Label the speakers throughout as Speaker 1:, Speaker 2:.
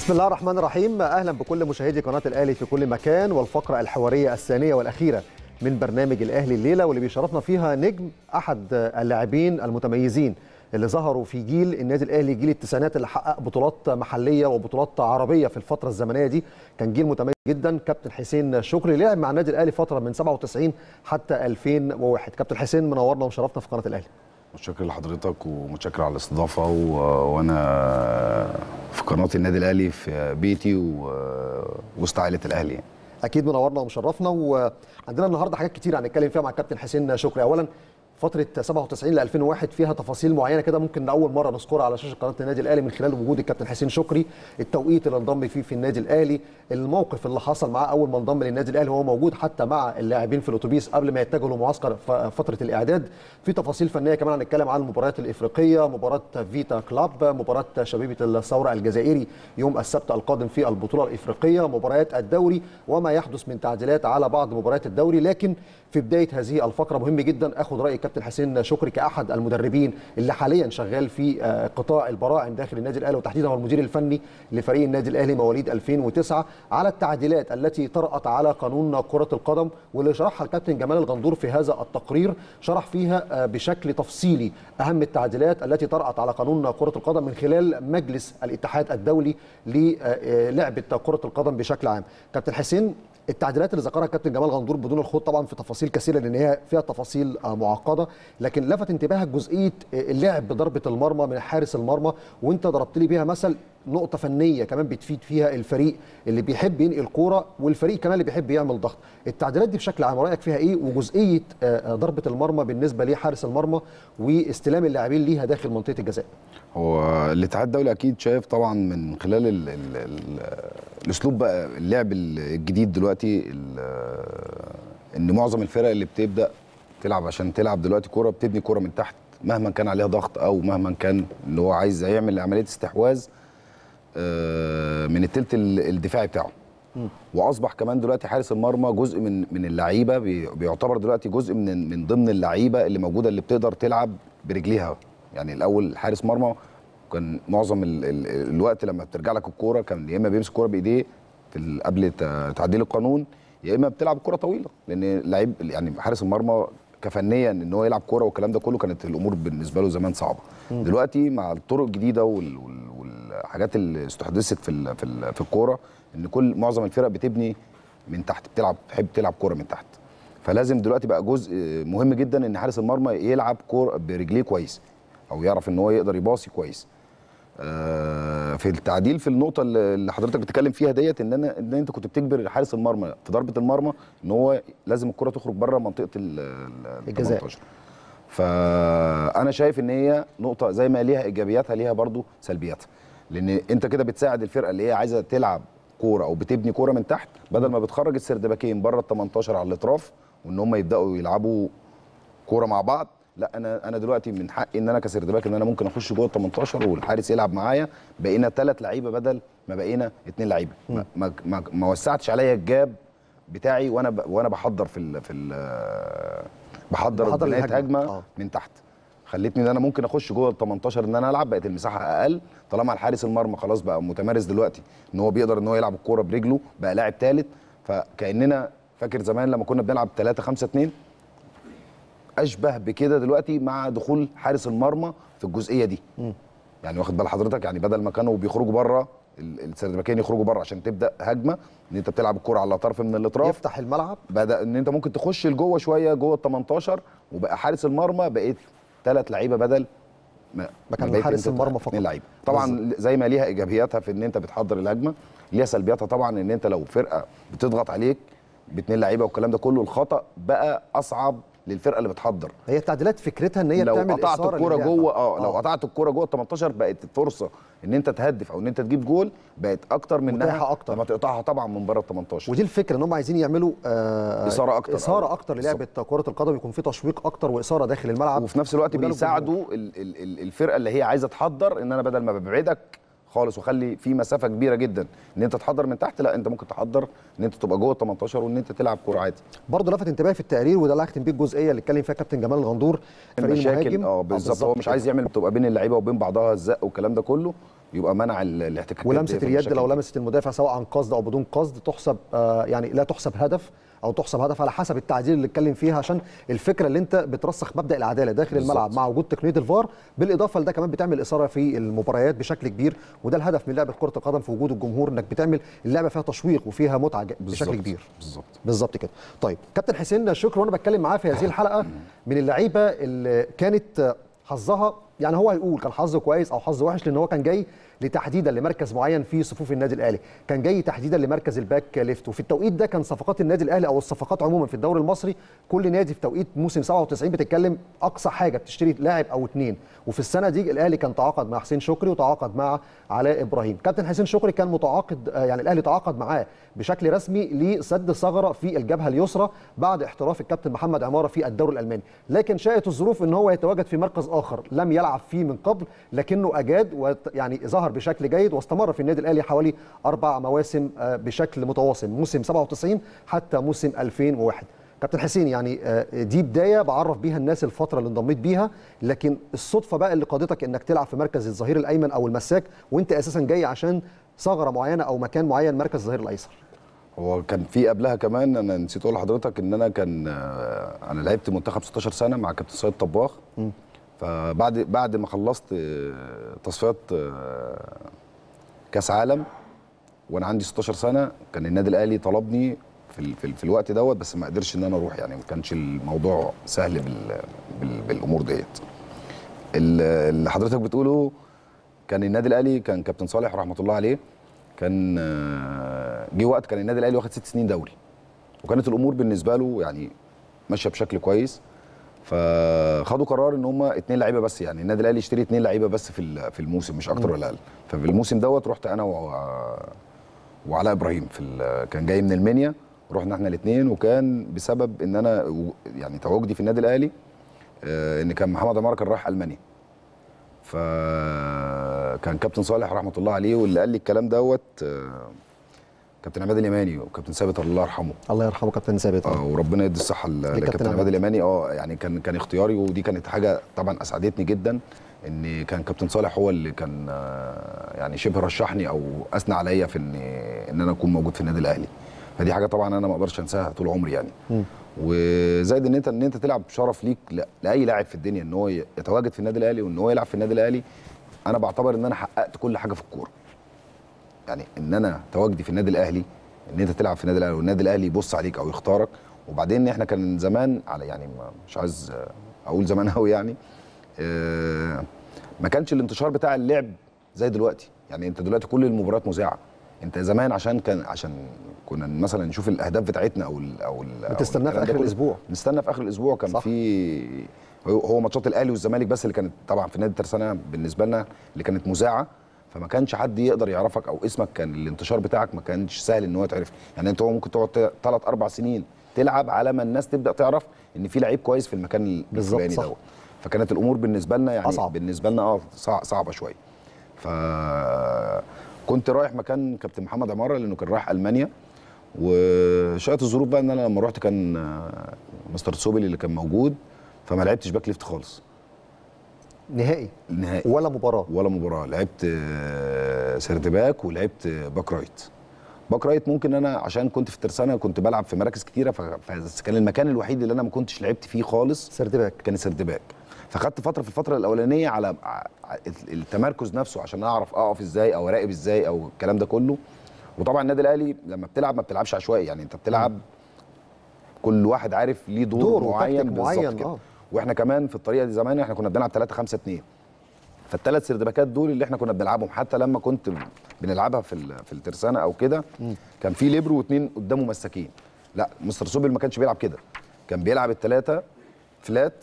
Speaker 1: بسم الله الرحمن الرحيم اهلا بكل مشاهدي قناه الاهلي في كل مكان والفقره الحواريه الثانيه والاخيره من برنامج الاهلي الليله واللي بيشرفنا فيها نجم احد اللاعبين المتميزين اللي ظهروا في جيل النادي الاهلي جيل التسعينات اللي حقق بطولات محليه وبطولات عربيه في الفتره الزمنيه دي كان جيل متميز جدا كابتن حسين شكري لعب مع النادي الاهلي فتره من 97 حتى 2001 كابتن حسين منورنا وشرفنا في قناه الاهلي
Speaker 2: متشكر لحضرتك ومتشكر على الاستضافه و... وانا في قناه النادي الاهلي في بيتي و... وسط عائله الاهلي يعني.
Speaker 1: اكيد منورنا ومشرفنا وعندنا النهارده حاجات كتير هنتكلم فيها مع الكابتن حسين شكري اولا فتره 97 ل 2001 فيها تفاصيل معينه كده ممكن لاول مره نذكرها على شاشه قناه النادي الاهلي من خلال وجود الكابتن حسين شكري التوقيت اللي انضم فيه في النادي الاهلي الموقف اللي حصل معاه اول ما انضم للنادي الاهلي وهو موجود حتى مع اللاعبين في الاتوبيس قبل ما يتجهوا لمعسكر فتره الاعداد في تفاصيل فنيه كمان هنتكلم عن المباريات الافريقيه مباراه فيتا كلاب مباراه شبيبه الثوره الجزائري يوم السبت القادم في البطوله الافريقيه مباريات الدوري وما يحدث من تعديلات على بعض مباريات الدوري لكن في بدايه هذه الفقره مهم جدا اخذ راي الكابتن حسين شكري كاحد المدربين اللي حاليا شغال في قطاع البراعم داخل النادي الاهلي وتحديدا هو المدير الفني لفريق النادي الاهلي مواليد 2009 على التعديلات التي طرات على قانون كره القدم واللي شرحها الكابتن جمال الغندور في هذا التقرير شرح فيها بشكل تفصيلي اهم التعديلات التي طرات على قانون كره القدم من خلال مجلس الاتحاد الدولي للعبه كره القدم بشكل عام كابتن حسين التعديلات اللي ذكرها الكابتن جمال غندور بدون الخوض طبعا في تفاصيل كثيره لان هي فيها تفاصيل معقده لكن لفت انتباهك جزئيه اللعب بضربه المرمى من حارس المرمى وانت ضربت لي بيها مثل نقطه فنيه كمان بتفيد فيها الفريق اللي بيحب ينقل كوره والفريق كمان اللي بيحب يعمل ضغط التعديلات دي بشكل عام رايك فيها ايه وجزئيه ضربه المرمى بالنسبه لحارس المرمى واستلام اللاعبين ليها داخل منطقه الجزاء
Speaker 2: هو الاتحاد الدولي اكيد شايف طبعا من خلال ال ال ال الاسلوب بقى اللعب الجديد دلوقتي ان معظم الفرق اللي بتبدا تلعب عشان تلعب دلوقتي كوره بتبني كوره من تحت مهما كان عليها ضغط او مهما كان ان هو عايز يعمل عمليه استحواذ من التلت الدفاعي بتاعه واصبح كمان دلوقتي حارس المرمى جزء من من اللعيبه بيعتبر دلوقتي جزء من من ضمن اللعيبه اللي موجوده اللي بتقدر تلعب برجليها يعني الاول حارس مرمى كان معظم ال ال الوقت لما بترجع لك الكوره كان يا اما بيمسك الكوره بايديه في قبل تعديل القانون يا اما بتلعب كوره طويله لان لعيب يعني حارس المرمى كفنيا ان هو يلعب كوره والكلام ده كله كانت الامور بالنسبه له زمان صعبه م. دلوقتي مع الطرق الجديده وال وال والحاجات اللي استحدثت في ال في, ال في الكوره ان كل معظم الفرق بتبني من تحت بتلعب تحب تلعب كوره من تحت فلازم دلوقتي بقى جزء مهم جدا ان حارس المرمى يلعب كوره برجليه كويس او يعرف ان هو يقدر يباصي كويس آه في التعديل في النقطه اللي حضرتك بتتكلم فيها ديت ان انا ان انت كنت بتجبر حارس المرمى في ضربه المرمى ان هو لازم الكره تخرج بره منطقه
Speaker 1: الجزاء
Speaker 2: فانا شايف ان هي نقطه زي ما ليها ايجابياتها ليها برضو سلبياتها لان انت كده بتساعد الفرقه اللي هي عايزه تلعب كوره او بتبني كوره من تحت بدل ما بتخرج السردباكين بره ال 18 على الاطراف وان هم يبداوا يلعبوا كوره مع بعض لا انا انا دلوقتي من حقي ان انا كسردباك ان انا ممكن اخش جوه ال 18 والحارس يلعب معايا بقينا ثلاث لعيبه بدل ما بقينا اثنين لعيبه ما, ما, ما, ما وسعتش عليا الجاب بتاعي وانا ب... وانا بحضر في ال... في ال... بحضر بنايه هجمه آه. من تحت خلتني ان انا ممكن اخش جوه ال 18 ان انا العب بقت المساحه اقل طالما الحارس المرمى خلاص بقى متمارس دلوقتي ان هو بيقدر ان هو يلعب الكوره برجله بقى لاعب ثالث فكاننا فاكر زمان لما كنا بنلعب 3 5 2 اشبه بكده دلوقتي مع دخول حارس المرمى في الجزئيه دي م. يعني واخد بال حضرتك يعني بدل ما كانوا بيخرجوا بره السردباكين يخرجوا بره عشان تبدا هجمه ان انت بتلعب الكوره على طرف من الاطراف
Speaker 1: يفتح الملعب
Speaker 2: بدا ان انت ممكن تخش لجوه شويه جوه ال 18 وبقى حارس المرمى بقيت ثلاث لعيبه بدل
Speaker 1: ما مكان حارس المرمى فقط
Speaker 2: لعيبه طبعا بالزبط. زي ما ليها ايجابياتها في ان انت بتحضر الهجمه ليها سلبياتها طبعا ان انت لو فرقه بتضغط عليك باثنين لعيبه والكلام ده كله الخطا بقى اصعب للفرقه اللي بتحضر
Speaker 1: هي التعديلات فكرتها ان هي
Speaker 2: لو
Speaker 1: بتعمل
Speaker 2: قطعت الكوره جوه اه لو قطعت الكوره جوه ال 18 بقت فرصه ان انت تهدف او ان انت تجيب جول بقت اكتر من
Speaker 1: متاحه اكتر
Speaker 2: لما تقطعها طبعا من بره ال 18
Speaker 1: ودي الفكره ان هم عايزين يعملوا آه
Speaker 2: اثاره اكتر
Speaker 1: اثاره اكتر للعبه كره القدم يكون في تشويق اكتر واثاره داخل الملعب
Speaker 2: وفي نفس الوقت بيساعدوا الفرقه اللي هي عايزه تحضر ان انا بدل ما ببعدك خالص وخلي في مسافه كبيره جدا ان انت تحضر من تحت لا انت ممكن تحضر ان انت تبقى جوه ال 18 وان انت تلعب كوره عادي
Speaker 1: برضه لفت انتباهي في التقرير وده اللي هختم بيه الجزئيه اللي اتكلم فيها كابتن جمال الغندور
Speaker 2: المشاكل اه بالظبط هو مش عايز يعمل بتبقى بين اللعيبه وبين بعضها الزق والكلام ده كله يبقى منع ال- الاحتكاكات
Speaker 1: ولمسه
Speaker 2: دي
Speaker 1: اليد
Speaker 2: بشكل
Speaker 1: لو
Speaker 2: كبير.
Speaker 1: لمست المدافع سواء عن قصد او بدون قصد تحسب آه يعني لا تحسب هدف او تحسب هدف على حسب التعديل اللي اتكلم فيها عشان الفكره اللي انت بترسخ مبدا العداله داخل
Speaker 2: بالظبط.
Speaker 1: الملعب مع وجود تقنيه الفار بالاضافه لده كمان بتعمل اثاره في المباريات بشكل كبير وده الهدف من لعبه كره القدم في وجود الجمهور انك بتعمل اللعبه فيها تشويق وفيها متعه ج- بشكل
Speaker 2: بالظبط.
Speaker 1: كبير
Speaker 2: بالظبط
Speaker 1: بالظبط كده طيب كابتن حسين شكرا وانا بتكلم معاه في هذه الحلقه من اللعيبه اللي كانت حظها يعني هو هيقول كان حظه كويس او حظ وحش لان هو كان جاي لتحديدا لمركز معين في صفوف النادي الاهلي كان جاي تحديدا لمركز الباك ليفت وفي التوقيت ده كان صفقات النادي الاهلي او الصفقات عموما في الدوري المصري كل نادي في توقيت موسم 97 بتتكلم اقصى حاجه بتشتري لاعب او اثنين وفي السنه دي الاهلي كان تعاقد مع حسين شكري وتعاقد مع علاء ابراهيم كابتن حسين شكري كان متعاقد آه، يعني الاهلي تعاقد معاه بشكل رسمي لسد ثغره في الجبهه اليسرى بعد احتراف الكابتن محمد عماره في الدوري الالماني لكن شاءت الظروف ان هو يتواجد في مركز اخر لم يلعب فيه من قبل لكنه اجاد ويعني ظهر بشكل جيد واستمر في النادي الاهلي حوالي اربع مواسم آه، بشكل متواصل موسم 97 حتى موسم 2001 كابتن حسين يعني آه، دي بدايه بعرف بيها الناس الفتره اللي انضميت بيها لكن الصدفه بقى اللي قادتك انك تلعب في مركز الظهير الايمن او المساك وانت اساسا جاي عشان ثغره معينه او مكان معين مركز الظهير الايسر
Speaker 2: هو كان في قبلها كمان انا نسيت اقول لحضرتك ان انا كان آه، انا لعبت منتخب 16 سنه مع كابتن سيد طباخ فبعد بعد ما خلصت آه، تصفيات آه، كاس عالم وانا عندي 16 سنه كان النادي الاهلي طلبني في ال- في, ال- في الوقت دوت بس ما قدرش ان انا اروح يعني ما كانش الموضوع سهل بال بال بالامور ديت ال- اللي حضرتك بتقوله كان النادي الاهلي كان كابتن صالح رحمه الله عليه كان آه، جه وقت كان النادي الاهلي واخد ست سنين دوري وكانت الامور بالنسبه له يعني ماشيه بشكل كويس فخدوا قرار ان هم اتنين لعيبه بس يعني النادي الاهلي يشتري اتنين لعيبه بس في ال- في الموسم مش اكتر ولا اقل ففي الموسم دوت رحت انا و... وعلاء ابراهيم في ال... كان جاي من المنيا رحنا احنا الاثنين وكان بسبب ان انا و- يعني تواجدي في النادي الاهلي آه، ان كان محمد عمار كان رايح المانيا فكان كابتن صالح رحمه الله عليه واللي قال لي الكلام دوت آه، كابتن عماد اليماني وكابتن ثابت الله يرحمه
Speaker 1: الله يرحمه كابتن ثابت
Speaker 2: اه وربنا يدي الصحه ل-
Speaker 1: لكابتن
Speaker 2: لكابتن
Speaker 1: عماد.
Speaker 2: عماد اليماني اه يعني كان كان اختياري ودي كانت حاجه طبعا اسعدتني جدا ان كان كابتن صالح هو اللي كان آه، يعني شبه رشحني او اثنى عليا في ان ان انا اكون موجود في النادي الاهلي فدي حاجه طبعا انا ما اقدرش انساها طول عمري يعني وزائد ان انت ان انت تلعب شرف ليك ل- لاي لاعب في الدنيا ان هو ي- يتواجد في النادي الاهلي وان هو يلعب في النادي الاهلي انا بعتبر ان انا حققت كل حاجه في الكوره يعني ان انا تواجدي في النادي الاهلي ان انت تلعب في النادي الاهلي والنادي الاهلي يبص عليك او يختارك وبعدين احنا كان زمان على يعني ما- مش عايز آه، اقول زمان قوي يعني آه، ما كانش الانتشار بتاع اللعب زي دلوقتي يعني انت دلوقتي كل المباريات مذاعه انت زمان عشان كان عشان كنا مثلا نشوف الاهداف بتاعتنا او ال او ال أو
Speaker 1: بتستناه في
Speaker 2: الكلام ده
Speaker 1: آخر
Speaker 2: كله.
Speaker 1: الأسبوع.
Speaker 2: نستنى في اخر الاسبوع كان
Speaker 1: صح.
Speaker 2: في هو هو ماتشات الاهلي والزمالك بس اللي كانت طبعا في نادي ترسانه بالنسبه لنا اللي كانت مذاعه فما كانش حد يقدر يعرفك او اسمك كان الانتشار بتاعك ما كانش سهل ان هو يتعرف يعني انت هو ممكن تقعد ثلاث اربع سنين تلعب على ما الناس تبدا تعرف ان في لعيب كويس في المكان
Speaker 1: بالظبط،
Speaker 2: الفلاني
Speaker 1: صح.
Speaker 2: دوت فكانت الامور بالنسبه لنا يعني
Speaker 1: أصعب.
Speaker 2: بالنسبه لنا اه صع- صعبه شويه ف كنت رايح مكان كابتن محمد عماره لانه كان رايح المانيا وشاءت الظروف بقى ان انا لما رحت كان آه، مستر سوبل اللي كان موجود فما لعبتش باك ليفت خالص
Speaker 1: نهائي
Speaker 2: النهائي
Speaker 1: ولا مباراه
Speaker 2: ولا مباراه لعبت آه، سيرد باك ولعبت آه، باك رايت باك رايت ممكن انا عشان كنت في الترسانه كنت بلعب في مراكز كتيره ف- فكان المكان الوحيد اللي انا ما كنتش لعبت فيه خالص
Speaker 1: سرد باك
Speaker 2: كان سيرد باك فخدت فتره في الفتره الاولانيه على ع- التمركز نفسه عشان اعرف اقف ازاي او اراقب ازاي او الكلام ده كله وطبعا النادي الاهلي لما بتلعب ما بتلعبش عشوائي يعني انت بتلعب كل واحد عارف ليه دور,
Speaker 1: دور
Speaker 2: معين
Speaker 1: وتكتيك
Speaker 2: بالظبط
Speaker 1: معين،
Speaker 2: كده
Speaker 1: آه.
Speaker 2: واحنا كمان في الطريقه دي زمان احنا كنا بنلعب 3 5 2 فالثلاث سردباكات دول اللي احنا كنا بنلعبهم حتى لما كنت بنلعبها في ال- في الترسانه او كده كان في ليبرو واثنين قدامه مساكين لا مستر سوبل ما كانش بيلعب كده كان بيلعب الثلاثه فلات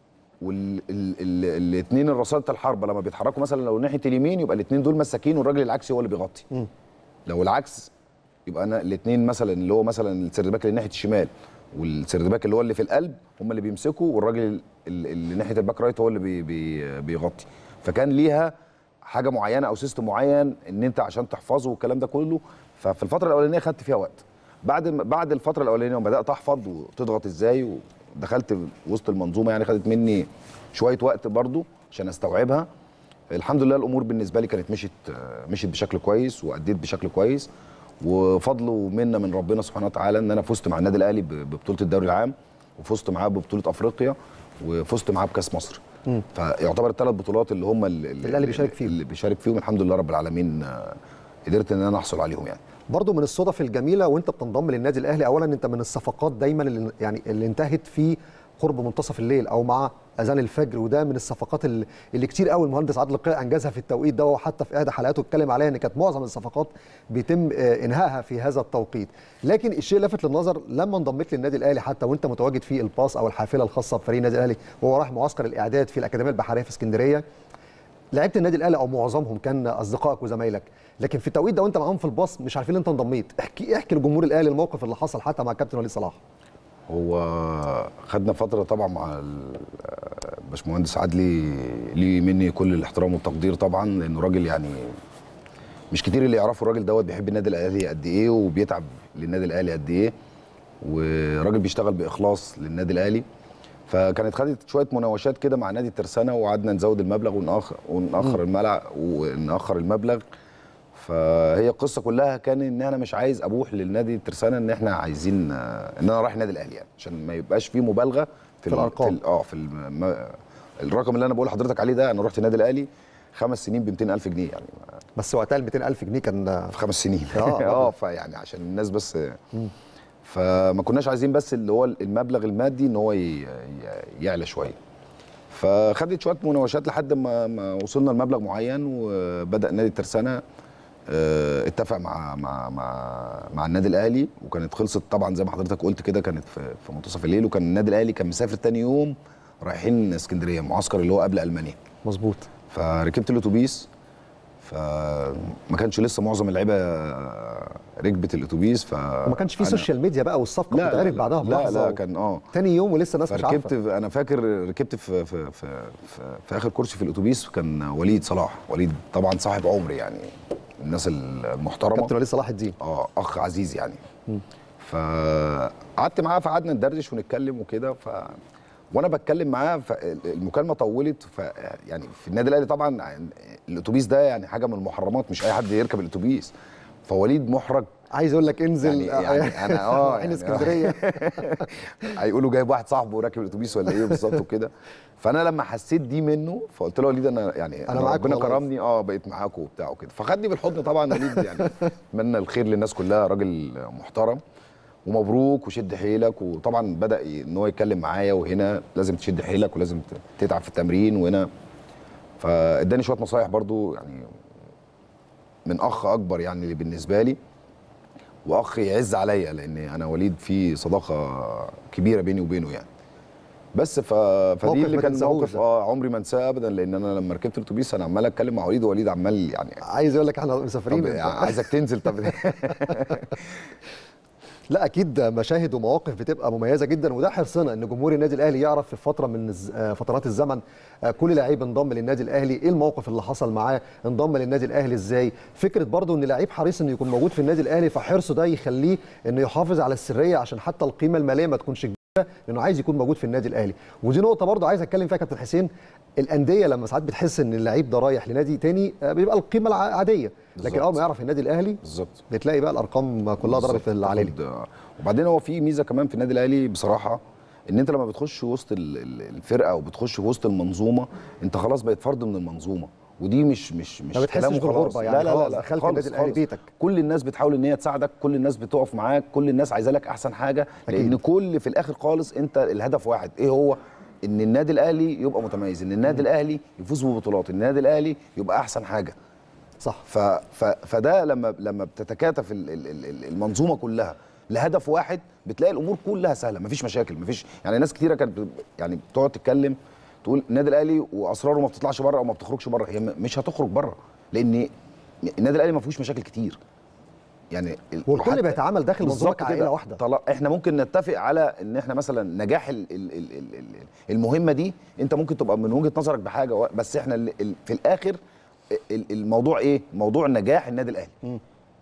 Speaker 2: والاثنين الرصاصه الحربه لما بيتحركوا مثلا لو ناحيه اليمين يبقى الاثنين دول مساكين والراجل العكسي هو اللي بيغطي لو العكس يبقى انا الاثنين مثلا اللي هو مثلا السردباك اللي ناحيه الشمال والسردباك اللي هو اللي في القلب هم اللي بيمسكوا والراجل ال- اللي ناحيه الباك رايت هو اللي بي بي بيغطي فكان ليها حاجه معينه او سيستم معين ان انت عشان تحفظه والكلام ده كله ففي الفتره الاولانيه خدت فيها وقت بعد ما- بعد الفتره الاولانيه وبدات احفظ وتضغط ازاي ودخلت وسط المنظومه يعني خدت مني شويه وقت برضو عشان استوعبها الحمد لله الامور بالنسبه لي كانت مشيت مشيت بشكل كويس واديت بشكل كويس وفضل ومنه من ربنا سبحانه وتعالى ان انا فزت مع النادي الاهلي ب- ببطوله الدوري العام وفزت معاه ببطوله افريقيا وفزت معاه بكاس مصر فيعتبر الثلاث بطولات اللي هم اللي
Speaker 1: الأهلي بيشارك فيهم.
Speaker 2: اللي بيشارك فيهم الحمد لله رب العالمين آه، قدرت ان انا احصل عليهم يعني
Speaker 1: برضو من الصدف الجميله وانت بتنضم للنادي الاهلي اولا انت من الصفقات دايما اللي يعني اللي انتهت في قرب منتصف الليل او مع اذان الفجر وده من الصفقات اللي, اللي كتير قوي المهندس عادل القيع انجزها في التوقيت ده وحتى في احدى حلقاته اتكلم عليها ان كانت معظم الصفقات بيتم آه، انهائها في هذا التوقيت لكن الشيء لافت للنظر لما انضميت للنادي الاهلي حتى وانت متواجد في الباص او الحافله الخاصه بفريق النادي الاهلي وهو رايح معسكر الاعداد في الاكاديميه البحريه في اسكندريه لعيبه النادي الاهلي او معظمهم كان اصدقائك وزمايلك لكن في التوقيت ده وانت معاهم في الباص مش عارفين انت انضميت احكي احكي لجمهور الاهلي الموقف اللي حصل حتى مع الكابتن وليد صلاح
Speaker 2: هو خدنا فتره طبعا مع ال- باشمهندس عدلي ليه مني كل الاحترام والتقدير طبعا لانه راجل يعني مش كتير اللي يعرفوا الراجل دوت بيحب النادي الاهلي قد ايه وبيتعب للنادي الاهلي قد ايه وراجل بيشتغل باخلاص للنادي الاهلي فكانت خدت شويه مناوشات كده مع نادي الترسانه وقعدنا نزود المبلغ ونأخر ونأخر الملع ونأخر المبلغ فهي القصه كلها كان ان انا مش عايز ابوح للنادي الترسانه ان احنا عايزين آه، ان انا رايح النادي الاهلي يعني عشان ما يبقاش فيه مبالغه
Speaker 1: في
Speaker 2: ال-
Speaker 1: الأرقام.
Speaker 2: ال- اه في الم... الرقم اللي انا بقول لحضرتك عليه ده انا رحت النادي الاهلي خمس سنين ب 200000 جنيه يعني
Speaker 1: بس وقتها ال 200000 جنيه كان
Speaker 2: في خمس سنين
Speaker 1: آه،
Speaker 2: اه فيعني عشان الناس بس فما كناش عايزين بس اللي هو المبلغ المادي ان هو ي- ي- يعلى شويه فخدت شويه مناوشات لحد ما ما وصلنا لمبلغ معين وبدا نادي الترسانه آه، اتفق مع مع مع مع النادي الاهلي وكانت خلصت طبعا زي ما حضرتك قلت كده كانت في في منتصف الليل وكان النادي الاهلي كان مسافر تاني يوم رايحين اسكندريه معسكر اللي هو قبل المانيا
Speaker 1: مظبوط
Speaker 2: فركبت الاتوبيس فما كانش لسه معظم اللعيبه ركبت الاتوبيس ف
Speaker 1: وما كانش في
Speaker 2: أنا-
Speaker 1: سوشيال ميديا بقى والصفقه
Speaker 2: لا
Speaker 1: بتتعرف
Speaker 2: لا
Speaker 1: بعدها
Speaker 2: لا
Speaker 1: بلحظه
Speaker 2: لا كان اه
Speaker 1: تاني يوم ولسه الناس مش
Speaker 2: فركبت
Speaker 1: عارفه
Speaker 2: في انا فاكر ركبت في في في في, في, في اخر كرسي في الاتوبيس كان وليد صلاح وليد طبعا صاحب عمري يعني الناس المحترمه
Speaker 1: كابتن وليد صلاح الدين
Speaker 2: اه اخ عزيز يعني فقعدت معاه فقعدنا ندردش ونتكلم وكده ف وانا بتكلم معاه فالمكالمه طولت ف يعني في النادي الاهلي طبعا الاتوبيس ده يعني حاجه من المحرمات مش اي حد يركب الاتوبيس فوليد محرج
Speaker 1: عايز اقول لك انزل
Speaker 2: يعني يعني انا اه
Speaker 1: رايحين
Speaker 2: يعني
Speaker 1: اسكندريه
Speaker 2: هيقولوا جايب واحد صاحبه راكب الاتوبيس ولا ايه بالظبط وكده فانا لما حسيت دي منه فقلت له وليد انا يعني
Speaker 1: أنا
Speaker 2: انا
Speaker 1: معاك
Speaker 2: ربنا
Speaker 1: والله.
Speaker 2: كرمني اه بقيت معاكم وبتاع وكده فخدني بالحضن طبعا وليد يعني اتمنى الخير للناس كلها راجل محترم ومبروك وشد حيلك وطبعا بدا ي- ان هو يتكلم معايا وهنا لازم تشد حيلك ولازم ت- تتعب في التمرين وهنا فاداني شويه نصايح برضو يعني من اخ اكبر يعني اللي بالنسبه لي واخ يعز عليا لان انا وليد في صداقه كبيره بيني وبينه يعني بس ف...
Speaker 1: موقف
Speaker 2: فدي اللي
Speaker 1: ما
Speaker 2: كان
Speaker 1: تنساهوش
Speaker 2: موقف
Speaker 1: ده.
Speaker 2: اه عمري ما انساه ابدا لان انا لما ركبت الاتوبيس انا عمال اتكلم مع وليد ووليد عمال يعني
Speaker 1: عايز اقول لك احنا مسافرين
Speaker 2: طب
Speaker 1: أنت-
Speaker 2: عايزك تنزل طب
Speaker 1: لا اكيد مشاهد ومواقف بتبقى مميزه جدا وده حرصنا ان جمهور النادي الاهلي يعرف في فتره من الز- آه، فترات الزمن آه، كل لعيب انضم للنادي الاهلي ايه الموقف اللي حصل معاه انضم للنادي الاهلي ازاي فكره برضو ان لعيب حريص انه يكون موجود في النادي الاهلي فحرصه ده يخليه انه يحافظ على السريه عشان حتى القيمه الماليه ما تكونش كبيره لانه عايز يكون موجود في النادي الاهلي ودي نقطه برضو عايز اتكلم فيها يا كابتن حسين الانديه لما ساعات بتحس ان اللعيب ده رايح لنادي تاني آه، بيبقى القيمه العاديه لكن
Speaker 2: بالظبط.
Speaker 1: اول ما يعرف النادي الاهلي
Speaker 2: بالظبط
Speaker 1: بتلاقي بقى الارقام كلها ضربت في العلالي
Speaker 2: تاخد- وبعدين هو في ميزه كمان في النادي الاهلي بصراحه ان انت لما بتخش وسط ال- ال- الفرقه وبتخش وسط المنظومه انت خلاص بقيت فرد من المنظومه ودي مش مش مش
Speaker 1: ما بتحسش
Speaker 2: كلام وخلاص.
Speaker 1: بالغربة يعني
Speaker 2: لا لا لا,
Speaker 1: خلاص
Speaker 2: لا
Speaker 1: دخلت
Speaker 2: خالص
Speaker 1: النادي الأهلي
Speaker 2: خالص.
Speaker 1: بيتك.
Speaker 2: كل الناس بتحاول ان هي تساعدك كل الناس بتقف معاك كل الناس عايزه لك احسن حاجه
Speaker 1: أكيد.
Speaker 2: لان كل في الاخر خالص انت الهدف واحد ايه هو ان النادي الاهلي يبقى متميز ان النادي الاهلي يفوز ببطولات النادي الاهلي يبقى احسن حاجه
Speaker 1: صح
Speaker 2: ف ف فده لما لما بتتكاتف ال- ال- ال- المنظومه كلها لهدف واحد بتلاقي الامور كلها سهله مفيش مشاكل مفيش يعني ناس كتيره كانت ب- يعني بتقعد تتكلم تقول النادي الاهلي واسراره ما بتطلعش بره او ما بتخرجش بره هي م- مش هتخرج بره لان النادي الاهلي ما فيهوش مشاكل كتير يعني ال-
Speaker 1: والكل
Speaker 2: وحتى-
Speaker 1: بيتعامل داخل منظومه
Speaker 2: بالظبط
Speaker 1: كعائله
Speaker 2: كده.
Speaker 1: واحده
Speaker 2: طلع احنا ممكن نتفق على ان احنا مثلا نجاح ال ال ال ال ال المهمه دي انت ممكن تبقى من وجهه نظرك بحاجه و- بس احنا ال ال في الاخر ال- الموضوع ايه؟ موضوع نجاح النادي الاهلي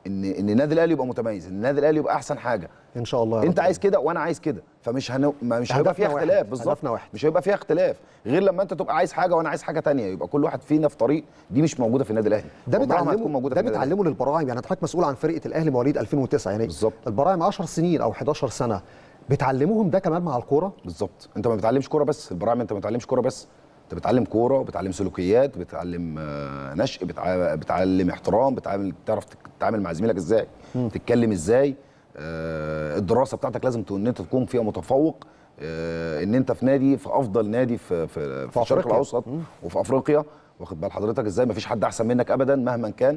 Speaker 2: ان ان النادي الاهلي يبقى متميز ان النادي الاهلي يبقى احسن حاجه
Speaker 1: ان شاء الله يا
Speaker 2: انت
Speaker 1: رب.
Speaker 2: عايز كده وانا عايز كده فمش هن... ما مش هيبقى
Speaker 1: هدفنا
Speaker 2: فيها
Speaker 1: واحد.
Speaker 2: اختلاف بالظبط
Speaker 1: هدفنا واحد.
Speaker 2: مش هيبقى فيها اختلاف غير لما انت تبقى عايز حاجه وانا عايز حاجه تانية يبقى كل واحد فينا في طريق دي مش موجوده في النادي الاهلي
Speaker 1: ده
Speaker 2: عمرها ما هتكون
Speaker 1: بتعلمه
Speaker 2: موجوده
Speaker 1: ده
Speaker 2: في النادي الأهلي.
Speaker 1: بتعلمه للبراعم يعني حضرتك مسؤول عن فرقه الاهلي مواليد 2009 يعني
Speaker 2: بالظبط.
Speaker 1: البراعم 10 سنين او 11 سنه بتعلموهم ده كمان مع الكوره
Speaker 2: بالظبط انت ما بتعلمش كوره بس البراعم انت ما بتعلمش كوره بس انت بتعلم كوره وبتعلم سلوكيات بتعلم آه، نشء بتع- بتعلم احترام بتعلم تعرف تتعامل مع زميلك ازاي تتكلم ازاي آه، الدراسه بتاعتك لازم ت- ان انت تكون فيها متفوق آه، ان انت في نادي في افضل نادي في في, في الشرق
Speaker 1: أفريقيا.
Speaker 2: الاوسط وفي افريقيا واخد بال حضرتك ازاي مفيش حد احسن منك ابدا مهما كان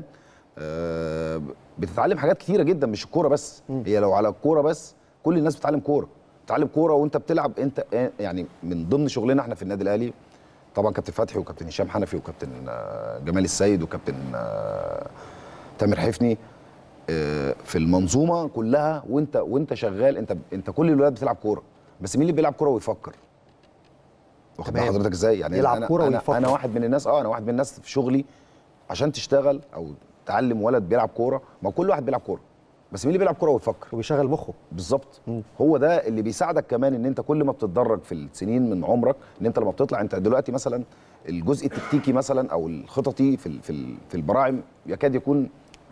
Speaker 2: آه، بتتعلم حاجات كتيره جدا مش الكوره بس هي لو على الكوره بس كل الناس بتتعلم كوره بتتعلم كوره وانت بتلعب انت يعني من ضمن شغلنا احنا في النادي الاهلي طبعا كابتن فتحي وكابتن هشام حنفي وكابتن آه، جمال السيد وكابتن آه، تامر حفني آه، في المنظومه كلها وانت وانت شغال انت انت كل الولاد بتلعب كوره بس مين اللي بيلعب كوره ويفكر واخد بال
Speaker 1: تمام.
Speaker 2: حضرتك ازاي يعني
Speaker 1: يلعب
Speaker 2: أنا
Speaker 1: كورة
Speaker 2: أنا,
Speaker 1: ويفكر.
Speaker 2: انا واحد من الناس اه انا واحد من الناس في شغلي عشان تشتغل او تعلم ولد بيلعب كوره ما كل واحد بيلعب كوره بس مين اللي بيلعب كوره ويفكر
Speaker 1: وبيشغل مخه
Speaker 2: بالظبط هو ده اللي بيساعدك كمان ان انت كل ما بتتدرج في السنين من عمرك ان انت لما بتطلع انت دلوقتي مثلا الجزء التكتيكي مثلا او الخططي في ال- في ال- في البراعم يكاد يكون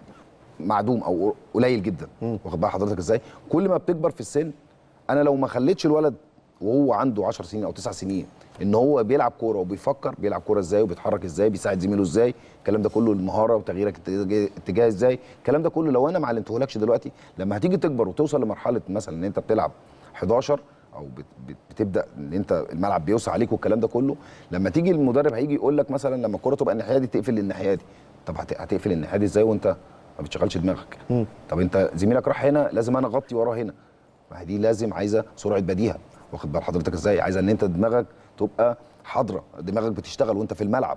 Speaker 2: معدوم او قليل جدا واخد بال حضرتك ازاي كل ما بتكبر في السن انا لو ما خليتش الولد وهو عنده 10 سنين او 9 سنين ان هو بيلعب كوره وبيفكر بيلعب كوره ازاي وبيتحرك ازاي بيساعد زميله ازاي الكلام ده كله المهاره وتغييرك اتجاه- اتجاه ازاي الكلام ده كله لو انا ما علمتهولكش دلوقتي لما هتيجي تكبر وتوصل لمرحله مثلا ان انت بتلعب 11 او بت- بت- بتبدا ان انت الملعب بيوسع عليك والكلام ده كله لما تيجي المدرب هيجي يقول لك مثلا لما الكوره تبقى الناحيه دي تقفل الناحيه دي طب هت- هتقفل الناحيه دي ازاي وانت ما بتشغلش دماغك طب انت زميلك راح هنا لازم انا اغطي وراه هنا ما هي دي لازم عايزه سرعه بديهه واخد بال حضرتك ازاي عايزه ان انت دماغك تبقى حاضره دماغك بتشتغل وانت في الملعب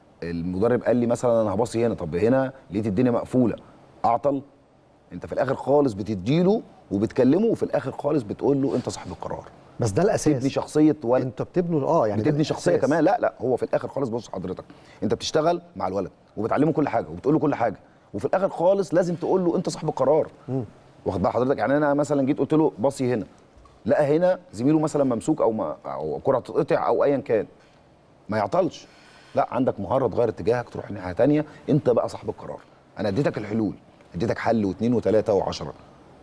Speaker 2: المدرب قال لي مثلا انا هباصي هنا طب هنا لقيت الدنيا مقفوله اعطل انت في الاخر خالص بتديله وبتكلمه وفي الاخر خالص بتقول له انت صاحب القرار
Speaker 1: بس ده
Speaker 2: تبني
Speaker 1: الاساس
Speaker 2: شخصيه ولد
Speaker 1: انت بتبني اه يعني ده
Speaker 2: بتبني شخصيه
Speaker 1: الأساس.
Speaker 2: كمان لا لا هو في الاخر خالص بص حضرتك انت بتشتغل مع الولد وبتعلمه كل حاجه وبتقول له كل حاجه وفي الاخر خالص لازم تقول له انت صاحب القرار واخد بال حضرتك يعني انا مثلا جيت قلت له باصي هنا لقى هنا زميله مثلا ممسوك او ما او كره تتقطع او ايا كان ما يعطلش لا عندك مهاره تغير اتجاهك تروح ناحيه تانية انت بقى صاحب القرار انا اديتك الحلول اديتك حل واثنين وثلاثه وعشرة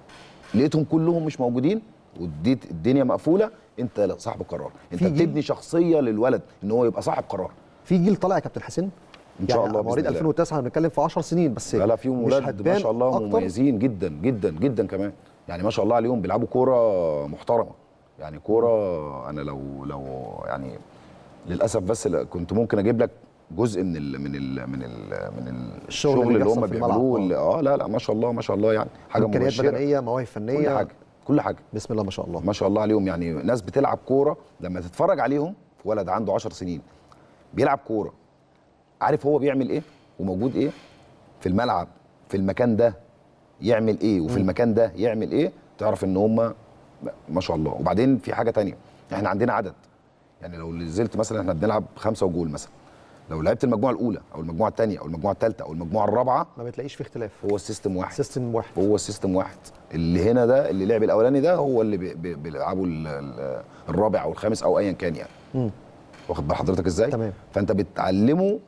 Speaker 2: لقيتهم كلهم مش موجودين واديت الدنيا مقفوله انت صاحب القرار انت
Speaker 1: في جيل-
Speaker 2: بتبني شخصيه للولد ان هو يبقى صاحب قرار
Speaker 1: في جيل طالع يا كابتن حسين
Speaker 2: إن شاء
Speaker 1: يعني
Speaker 2: الله بإذن
Speaker 1: مواليد
Speaker 2: الله.
Speaker 1: 2009 بنتكلم في 10 سنين بس
Speaker 2: لا لا فيهم
Speaker 1: مش
Speaker 2: ولاد ما
Speaker 1: هتبان
Speaker 2: شاء الله
Speaker 1: أكتر.
Speaker 2: مميزين جدا جدا جدا كمان يعني ما شاء الله عليهم بيلعبوا كوره محترمه يعني كوره انا لو لو يعني للاسف بس لا- كنت ممكن اجيب لك جزء من ال من ال من ال من ال
Speaker 1: الشغل
Speaker 2: الشغل
Speaker 1: اللي
Speaker 2: اللي
Speaker 1: بيحصل
Speaker 2: هم
Speaker 1: في الملعب.
Speaker 2: بيعملوه اللي- اه لا لا ما شاء الله ما شاء الله يعني حاجه
Speaker 1: امكانيات
Speaker 2: مبشره
Speaker 1: بدنيه مواهب فنيه
Speaker 2: كل حاجه كل حاجه
Speaker 1: بسم الله ما شاء الله
Speaker 2: ما شاء الله عليهم يعني ناس بتلعب كوره لما تتفرج عليهم ولد عنده 10 سنين بيلعب كوره عارف هو بيعمل ايه وموجود ايه في الملعب في المكان ده يعمل ايه وفي المكان ده يعمل ايه تعرف ان هم ما شاء الله وبعدين في حاجه تانية احنا عندنا عدد يعني لو نزلت مثلا احنا بنلعب خمسة وجول مثلا لو لعبت المجموعه الاولى او المجموعه الثانيه او المجموعه الثالثه او المجموعه الرابعه
Speaker 1: ما بتلاقيش في اختلاف
Speaker 2: هو السيستم واحد
Speaker 1: سيستم واحد
Speaker 2: هو السيستم واحد اللي هنا ده اللي لعب الاولاني ده هو اللي بي- بي- بيلعبوا ال- ال- الرابع او الخامس او ايا كان يعني
Speaker 1: مم.
Speaker 2: واخد بال حضرتك ازاي
Speaker 1: تمام.
Speaker 2: فانت بتعلمه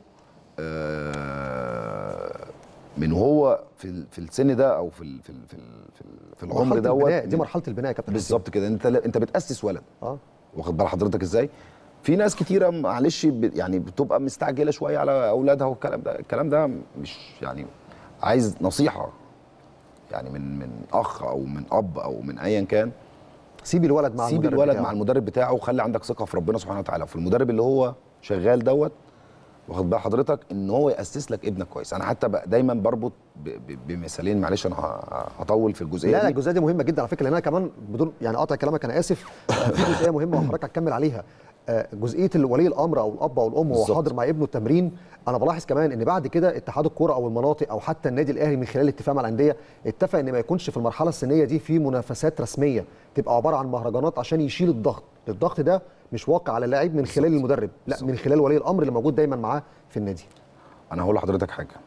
Speaker 2: آه، من هو في ال- في السن ده او في ال- في ال- في ال- في ال- في العمر
Speaker 1: مرحله
Speaker 2: دوت
Speaker 1: البناء دي مرحله البناء يا كابتن حسين.
Speaker 2: بالظبط كده انت انت بتاسس ولد
Speaker 1: اه
Speaker 2: واخد بال حضرتك ازاي في ناس كتيره معلش ب- يعني بتبقى مستعجله شويه على اولادها والكلام ده الكلام ده مش يعني عايز نصيحه يعني من من اخ او من اب او من ايا كان
Speaker 1: سيب الولد مع
Speaker 2: سيب
Speaker 1: المدرب
Speaker 2: الولد
Speaker 1: بتاعه.
Speaker 2: مع المدرب بتاعه وخلي عندك ثقه في ربنا سبحانه وتعالى في المدرب اللي هو شغال دوت واخد بال حضرتك ان هو ياسس لك ابنك كويس انا حتى بقى دايما بربط ب- ب- بمثالين معلش انا ه- هطول في الجزئيه
Speaker 1: لا لا
Speaker 2: دي
Speaker 1: الجزئيه دي مهمه جدا على فكره لان انا كمان بدون يعني قاطع كلامك انا اسف آه، في جزئيه مهمه وحضرتك هتكمل عليها آه، جزئيه ولي الامر او الاب او الام وهو
Speaker 2: بالظبط.
Speaker 1: حاضر مع ابنه التمرين انا بلاحظ كمان ان بعد كده اتحاد الكوره او المناطق او حتى النادي الاهلي من خلال الاتفاق مع الانديه اتفق ان ما يكونش في المرحله السنيه دي في منافسات رسميه تبقى عباره عن مهرجانات عشان يشيل الضغط الضغط ده مش واقع على اللاعب من خلال
Speaker 2: بالظبط.
Speaker 1: المدرب لا
Speaker 2: بالظبط.
Speaker 1: من خلال ولي الامر اللي موجود دايما معاه في النادي
Speaker 2: انا هقول لحضرتك حاجه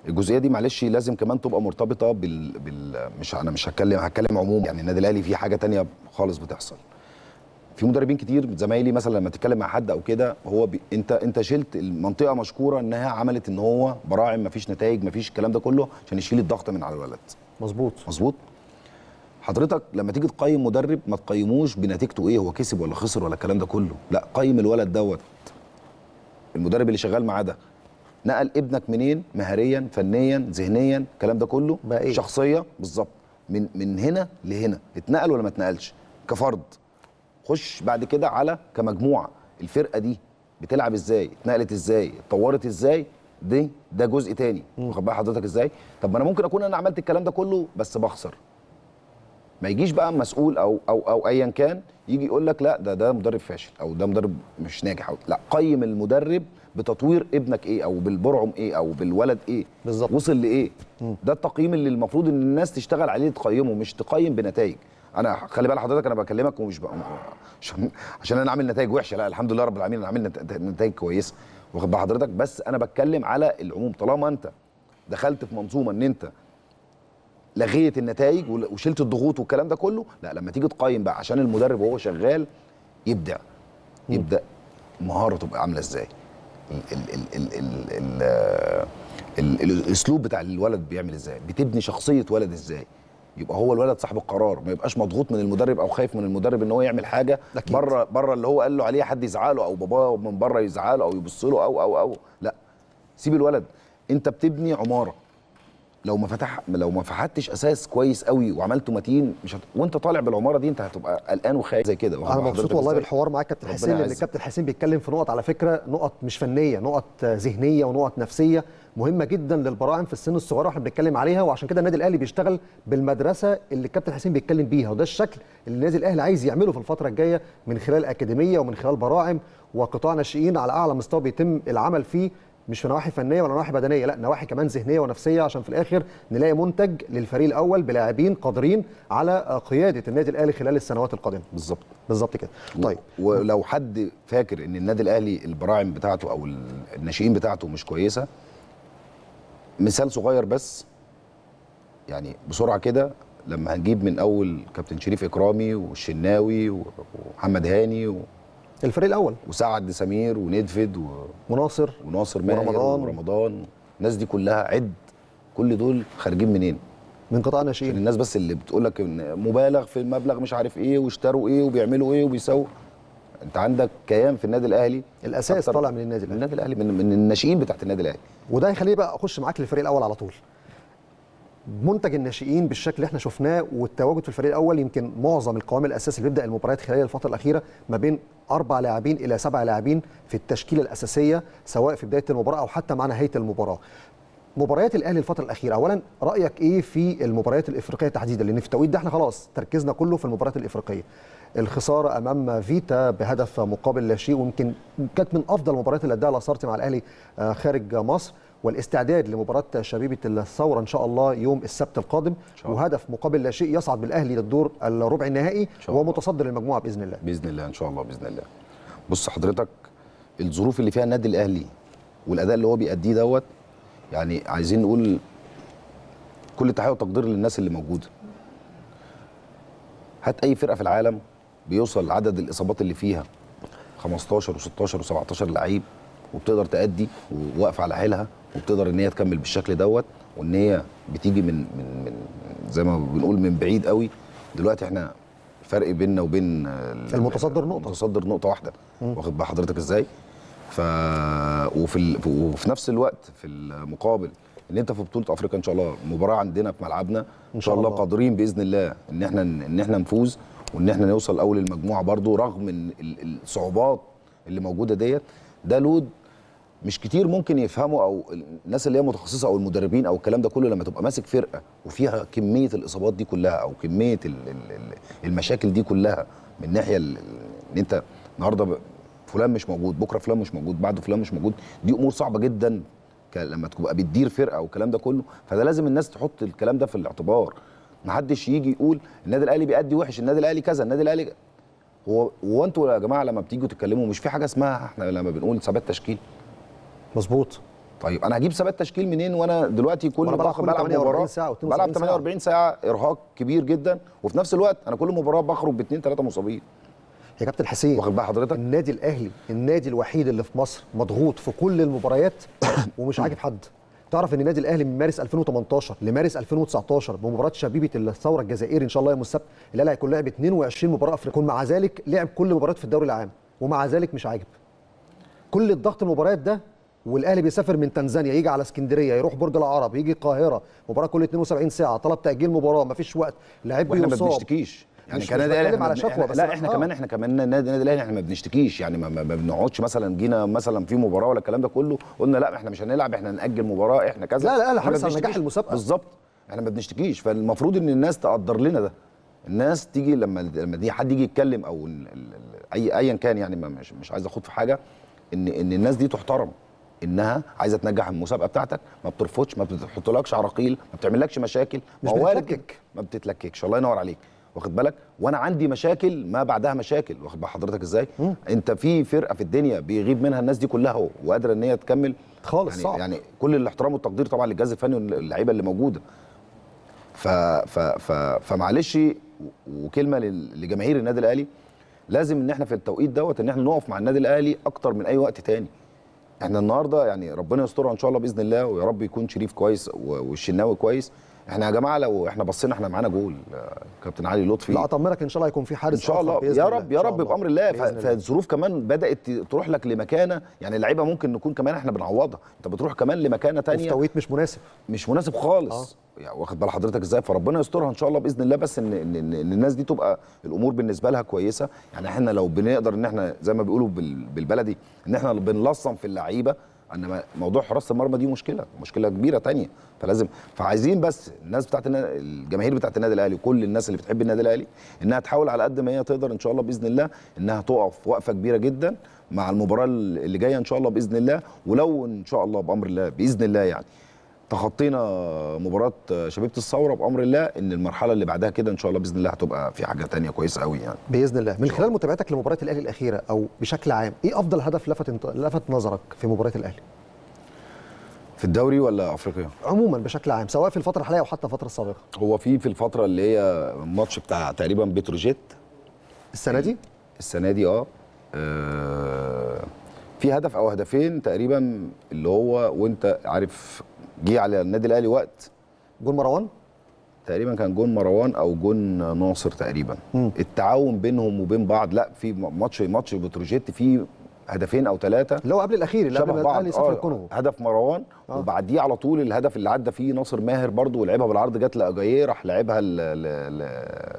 Speaker 2: الجزئيه دي معلش لازم كمان تبقى مرتبطه بال, بال... مش انا مش هتكلم هتكلم عموما يعني النادي الاهلي في حاجه تانية خالص بتحصل في مدربين كتير زمايلي مثلا لما تتكلم مع حد او كده هو بي... انت انت شلت المنطقه مشكوره انها عملت ان هو براعم مفيش نتائج مفيش الكلام ده كله عشان يشيل الضغط من على الولد
Speaker 1: مظبوط
Speaker 2: مظبوط حضرتك لما تيجي تقيم مدرب ما تقيموش بنتيجته ايه هو كسب ولا خسر ولا الكلام ده كله لا قيم الولد دوت المدرب اللي شغال معاه ده نقل ابنك منين مهاريا فنيا ذهنيا الكلام ده كله
Speaker 1: بقى إيه؟
Speaker 2: شخصيه بالظبط من من هنا لهنا اتنقل ولا ما اتنقلش كفرد خش بعد كده على كمجموعه الفرقه دي بتلعب ازاي اتنقلت ازاي اتطورت ازاي دي ده جزء تاني واخد بال حضرتك ازاي طب ما انا ممكن اكون انا عملت الكلام ده كله بس بخسر ما يجيش بقى مسؤول او او او ايا كان يجي يقول لك لا ده ده مدرب فاشل او ده مدرب مش ناجح أو لا قيم المدرب بتطوير ابنك ايه او بالبرعم ايه او بالولد ايه
Speaker 1: بالظبط.
Speaker 2: وصل لايه ده التقييم اللي المفروض ان الناس تشتغل عليه تقيمه مش تقيم بنتائج انا خلي بال حضرتك انا بكلمك ومش بقى عشان عشان انا عامل نتائج وحشه لا الحمد لله رب العالمين انا عامل نت- نتائج كويسه واخد بال حضرتك بس انا بتكلم على العموم طالما انت دخلت في منظومه ان انت لغيت النتائج ول- وشلت الضغوط والكلام ده كله لا لما تيجي تقيم بقى عشان المدرب وهو شغال يبدع يبدا مهاره تبقى عامله ازاي ال ال ال ال ال ال ال ال الاسلوب بتاع الولد بيعمل ازاي بتبني شخصيه ولد ازاي يبقى هو الولد صاحب القرار ما يبقاش مضغوط من المدرب او خايف من المدرب ان هو يعمل حاجه
Speaker 1: أكيد.
Speaker 2: بره بره اللي هو قال له عليه حد يزعق له او باباه من بره يزعق له او يبص له او او او لا سيب الولد انت بتبني عماره لو ما فتح لو ما فتحتش اساس كويس قوي وعملته متين مش هت... وانت طالع بالعماره دي انت هتبقى قلقان وخايف زي كده واخد
Speaker 1: انا
Speaker 2: بال
Speaker 1: مبسوط
Speaker 2: حضرتك
Speaker 1: والله
Speaker 2: إزاي؟
Speaker 1: بالحوار معاك كابتن
Speaker 2: ربنا
Speaker 1: حسين لان
Speaker 2: يعزك.
Speaker 1: الكابتن حسين بيتكلم في نقط على فكره نقط مش فنيه نقط آه، ذهنيه ونقط نفسيه مهمه جدا للبراعم في السن الصغيره واحنا بنتكلم عليها وعشان كده النادي الاهلي بيشتغل بالمدرسه اللي الكابتن حسين بيتكلم بيها وده الشكل اللي النادي الاهلي عايز يعمله في الفتره الجايه من خلال اكاديميه ومن خلال براعم وقطاع ناشئين على اعلى مستوى بيتم العمل فيه مش في نواحي فنيه ولا نواحي بدنيه لا نواحي كمان ذهنيه ونفسيه عشان في الاخر نلاقي منتج للفريق الاول بلاعبين قادرين على آه، قياده النادي الاهلي خلال السنوات القادمه
Speaker 2: بالظبط
Speaker 1: بالظبط كده طيب
Speaker 2: ولو حد فاكر ان النادي الاهلي البراعم بتاعته او ال- الناشئين بتاعته مش كويسه مثال صغير بس يعني بسرعه كده لما هنجيب من اول كابتن شريف اكرامي والشناوي ومحمد هاني و-
Speaker 1: الفريق الاول
Speaker 2: وسعد سمير وندفد و-
Speaker 1: مناصر
Speaker 2: وناصر ماهر
Speaker 1: ورمضان.
Speaker 2: ورمضان الناس دي كلها عد كل دول خارجين منين؟
Speaker 1: من قطاع
Speaker 2: عشان
Speaker 1: ناشئين
Speaker 2: الناس بس اللي بتقول لك ان مبالغ في المبلغ مش عارف ايه واشتروا ايه وبيعملوا ايه وبيسووا انت عندك كيان في النادي الاهلي
Speaker 1: الاساس
Speaker 2: أكتر
Speaker 1: طالع من النادي
Speaker 2: من
Speaker 1: الاهلي
Speaker 2: النادي الاهلي من, من الناشئين بتاعت النادي الاهلي
Speaker 1: وده يخليني بقى اخش معاك للفريق الاول على طول منتج الناشئين بالشكل اللي احنا شفناه والتواجد في الفريق الاول يمكن معظم القوام الاساسي اللي بيبدا المباريات خلال الفتره الاخيره ما بين اربع لاعبين الى سبع لاعبين في التشكيله الاساسيه سواء في بدايه المباراه او حتى مع نهايه المباراه مباريات الاهلي الفتره الاخيره اولا رايك ايه في المباريات الافريقيه تحديدا لان في التوقيت ده احنا خلاص تركيزنا كله في المباريات الافريقيه الخساره امام فيتا بهدف مقابل لا شيء ويمكن كانت من افضل المباريات اللي اداها لاسارتي مع الاهلي آه، خارج مصر والاستعداد لمباراه شبيبه الثوره ان شاء الله يوم السبت القادم
Speaker 2: شاء الله.
Speaker 1: وهدف مقابل لا شيء يصعد بالاهلي للدور الربع النهائي
Speaker 2: شاء الله.
Speaker 1: ومتصدر المجموعه باذن الله
Speaker 2: باذن الله ان شاء الله باذن الله بص حضرتك الظروف اللي فيها النادي الاهلي والاداء اللي هو بيأديه دوت يعني عايزين نقول كل تحيه وتقدير للناس اللي موجوده هات اي فرقه في العالم بيوصل عدد الاصابات اللي فيها 15 و16 و17 لعيب وبتقدر تأدي وواقفه على حيلها وبتقدر ان هي تكمل بالشكل دوت وان هي بتيجي من من من زي ما بنقول من بعيد قوي دلوقتي احنا الفرق بيننا وبين ال-
Speaker 1: المتصدر نقطة.
Speaker 2: المتصدر نقطه واحده واخد بال حضرتك ازاي ف وفي ال... وفي نفس الوقت في المقابل ان انت في بطوله افريقيا ان شاء الله مباراه عندنا في ملعبنا ان شاء الله,
Speaker 1: الله.
Speaker 2: قادرين باذن الله ان احنا ان احنا نفوز وان احنا نوصل اول المجموعه برضو رغم ان ال- الصعوبات اللي موجوده ديت ده لود مش كتير ممكن يفهموا او الناس اللي هي متخصصه او المدربين او الكلام ده كله لما تبقى ماسك فرقه وفيها كميه الاصابات دي كلها او كميه ال ال ال المشاكل دي كلها من ناحيه ال- ان انت النهارده ب- فلان مش موجود بكره فلان مش موجود بعده فلان مش موجود دي امور صعبه جدا ك- لما تبقى بتدير فرقه والكلام ده كله فده لازم الناس تحط الكلام ده في الاعتبار محدش يجي يقول النادي الاهلي بيأدي وحش النادي الاهلي كذا النادي الاهلي هو هو انتوا يا جماعه لما بتيجوا تتكلموا مش في حاجه اسمها احنا لما بنقول ثبات تشكيل
Speaker 1: مظبوط
Speaker 2: طيب انا هجيب ثبات تشكيل منين وانا دلوقتي كل
Speaker 1: وأنا بلعب
Speaker 2: بخ-
Speaker 1: كل
Speaker 2: بلعب
Speaker 1: 48
Speaker 2: مباراه
Speaker 1: ساعة و 72
Speaker 2: بلعب
Speaker 1: ساعة.
Speaker 2: 48 ساعه ارهاق كبير جدا وفي نفس الوقت انا كل مباراه بخرج باثنين ثلاثه مصابين
Speaker 1: يا كابتن حسين
Speaker 2: واخد بال حضرتك
Speaker 1: النادي الاهلي النادي الوحيد اللي في مصر مضغوط في كل المباريات ومش عاجب حد تعرف ان النادي الاهلي من مارس 2018 لمارس 2019 بمباراه شبيبه الثوره الجزائري ان شاء الله يوم السبت الاهلي هيكون لعب 22 مباراه افريقيه مع ذلك لعب كل المباريات في الدوري العام ومع ذلك مش عاجب كل الضغط المباريات ده والاهلي بيسافر من تنزانيا يجي على اسكندريه يروح برج العرب يجي القاهره مباراه كل 72 ساعه طلب تاجيل مباراه مفيش وقت لعيب
Speaker 2: واحنا ما
Speaker 1: بيصاب
Speaker 2: بنشتكيش يعني
Speaker 1: مش-
Speaker 2: كنادي
Speaker 1: مش
Speaker 2: اهلي
Speaker 1: بتكلم
Speaker 2: احنا
Speaker 1: على
Speaker 2: بن-
Speaker 1: شكوى
Speaker 2: إحنا-
Speaker 1: بس
Speaker 2: لا
Speaker 1: أنا-
Speaker 2: احنا
Speaker 1: آه.
Speaker 2: كمان احنا كمان النادي النادي الاهلي احنا ما بنشتكيش يعني ما, ما ما بنقعدش مثلا جينا مثلا في مباراه ولا الكلام ده كله قلنا لا احنا مش هنلعب احنا هنأجل مباراه احنا كذا
Speaker 1: لا، لا، لا،
Speaker 2: إحنا ما
Speaker 1: حريص على نجاح
Speaker 2: بنشتكيش.
Speaker 1: المسابقة.
Speaker 2: بالظبط احنا ما بنشتكيش فالمفروض ان الناس تقدر لنا ده الناس تيجي لما لما دي حد يجي يتكلم او ال- ال- ال- اي ايا كان يعني ما مش, مش عايز اخوض في حاجه ان ان الناس دي تحترم انها عايزه تنجح المسابقه بتاعتك ما بترفضش ما بتحطلكش عراقيل ما بتعملكش مشاكل
Speaker 1: مش
Speaker 2: ما هو وارد
Speaker 1: بتتلكك.
Speaker 2: جدا. ما بتتلككش الله ينور عليك واخد بالك وانا عندي مشاكل ما بعدها مشاكل واخد بال حضرتك ازاي انت في فرقه في الدنيا بيغيب منها الناس دي كلها و- وقادره ان هي تكمل
Speaker 1: خالص
Speaker 2: يعني
Speaker 1: صعب.
Speaker 2: يعني كل الاحترام والتقدير طبعا للجهاز الفني واللعيبه اللي موجوده ف ف ف فمعلش و- وكلمه لل- لجماهير النادي الاهلي لازم ان احنا في التوقيت دوت ان احنا نقف مع النادي الاهلي اكتر من اي وقت تاني احنا النهارده يعني ربنا يسترها ان شاء الله باذن الله ويا رب يكون شريف كويس و- والشناوي كويس احنا يا جماعه لو احنا بصينا احنا معانا جول آه، كابتن علي لطفي
Speaker 1: لا اطمنك ان شاء الله هيكون في حارس
Speaker 2: ان شاء
Speaker 1: آخر
Speaker 2: الله
Speaker 1: بإذن
Speaker 2: يا
Speaker 1: الله.
Speaker 2: رب
Speaker 1: إن
Speaker 2: يا
Speaker 1: شاء
Speaker 2: رب بامر الله ف-
Speaker 1: بإذن الله.
Speaker 2: فالظروف كمان بدات ت- تروح لك لمكانه يعني اللعيبه ممكن نكون كمان احنا بنعوضها انت بتروح كمان لمكانه
Speaker 1: وفي
Speaker 2: تانية
Speaker 1: توقيت مش مناسب
Speaker 2: مش مناسب خالص يعني واخد بال حضرتك ازاي فربنا يسترها ان شاء الله باذن الله بس ان ان, إن إن الناس دي تبقى الامور بالنسبه لها كويسه يعني احنا لو بنقدر ان احنا زي ما بيقولوا بال- بالبلدي ان احنا بنلصم في اللعيبه ان موضوع حراسه المرمى دي مشكله مشكله كبيره تانية فلازم فعايزين بس الناس بتاعت النا- الجماهير بتاعت النادي الاهلي وكل الناس اللي بتحب النادي الاهلي انها تحاول على قد ما هي تقدر ان شاء الله باذن الله انها تقف وقفه كبيره جدا مع المباراه اللي جايه ان شاء الله باذن الله ولو ان شاء الله بامر الله باذن الله يعني تخطينا مباراة شبيبة الثورة بأمر الله إن المرحلة اللي بعدها كده إن شاء الله بإذن الله هتبقى في حاجة تانية كويسة قوي يعني
Speaker 1: باذن الله من خلال متابعتك لمباراه الاهلي الاخيره او بشكل عام ايه افضل هدف لفت انت... لفت نظرك في مباراه الاهلي
Speaker 2: في الدوري ولا أفريقيا؟
Speaker 1: عموما بشكل عام سواء في الفتره الحاليه او حتى الفتره السابقه
Speaker 2: هو في في الفترة اللي هي الماتش بتاع تقريبا بتروجيت
Speaker 1: السنه دي
Speaker 2: السنة دي أه آه، في هدف أو هدفين تقريبا اللي هو وأنت عارف جه على النادي الأهلي وقت
Speaker 1: جول مروان
Speaker 2: تقريبا كان جون مروان او جون ناصر تقريبا
Speaker 1: مم.
Speaker 2: التعاون بينهم وبين بعض لا في ماتش ماتش بتروجيت فيه هدفين او ثلاثه
Speaker 1: اللي هو قبل الاخير اللي قبل
Speaker 2: شبه
Speaker 1: ما
Speaker 2: بعض
Speaker 1: الاهلي يسافر
Speaker 2: آه،
Speaker 1: الكونغو
Speaker 2: هدف مروان
Speaker 1: آه.
Speaker 2: وبعديه على طول الهدف اللي عدى فيه ناصر ماهر برضو ولعبها بالعرض جت لاجاييه راح لعبها ل... ل... ل...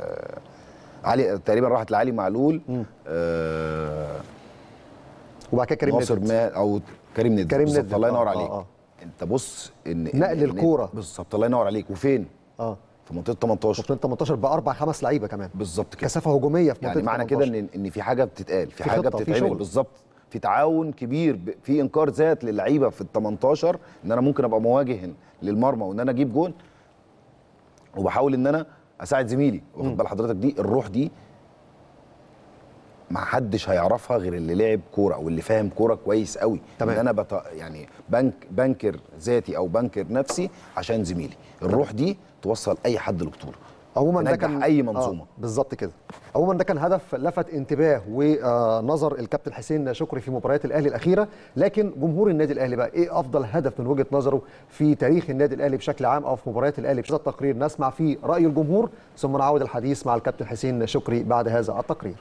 Speaker 2: علي تقريبا راحت لعلي معلول آه...
Speaker 1: وبعد كده كريم
Speaker 2: ناصر
Speaker 1: نيدفيد.
Speaker 2: ما او كريم ندفد
Speaker 1: كريم
Speaker 2: بالظبط
Speaker 1: ندفد،
Speaker 2: الله
Speaker 1: آه،
Speaker 2: ينور
Speaker 1: آه،
Speaker 2: عليك
Speaker 1: آه.
Speaker 2: انت بص ان
Speaker 1: نقل
Speaker 2: إن-
Speaker 1: الكورة.
Speaker 2: بالظبط الله ينور عليك وفين
Speaker 1: اه
Speaker 2: في منطقه 18
Speaker 1: منطقه 18 باربع خمس لعيبه كمان
Speaker 2: بالظبط كده
Speaker 1: كثافه هجوميه في منطقه
Speaker 2: يعني معنى كده
Speaker 1: 18.
Speaker 2: ان ان في حاجه بتتقال في,
Speaker 1: في
Speaker 2: حاجه
Speaker 1: خطة، في
Speaker 2: بتتعمل
Speaker 1: شغل.
Speaker 2: بالظبط في تعاون كبير ب- في انكار ذات للعيبه في ال 18 ان انا ممكن ابقى مواجه للمرمى وان انا اجيب جون وبحاول ان انا اساعد زميلي واخد بال حضرتك دي الروح دي ما حدش هيعرفها غير اللي لعب كوره او اللي فاهم كوره كويس قوي
Speaker 1: تمام.
Speaker 2: ان انا بط... يعني بنك بنكر ذاتي او بنكر نفسي عشان زميلي الروح دي توصل اي حد لبطوله
Speaker 1: عموما ده
Speaker 2: تنجح
Speaker 1: كان
Speaker 2: أي منظومة.
Speaker 1: آه بالظبط كده عموما ده كان هدف لفت انتباه ونظر الكابتن حسين شكري في مباريات الاهلي الاخيره لكن جمهور النادي الاهلي بقى ايه افضل هدف من وجهه نظره في تاريخ النادي الاهلي بشكل عام او في مباريات الاهلي بهذا التقرير نسمع فيه راي الجمهور ثم نعود الحديث مع الكابتن حسين شكري بعد هذا التقرير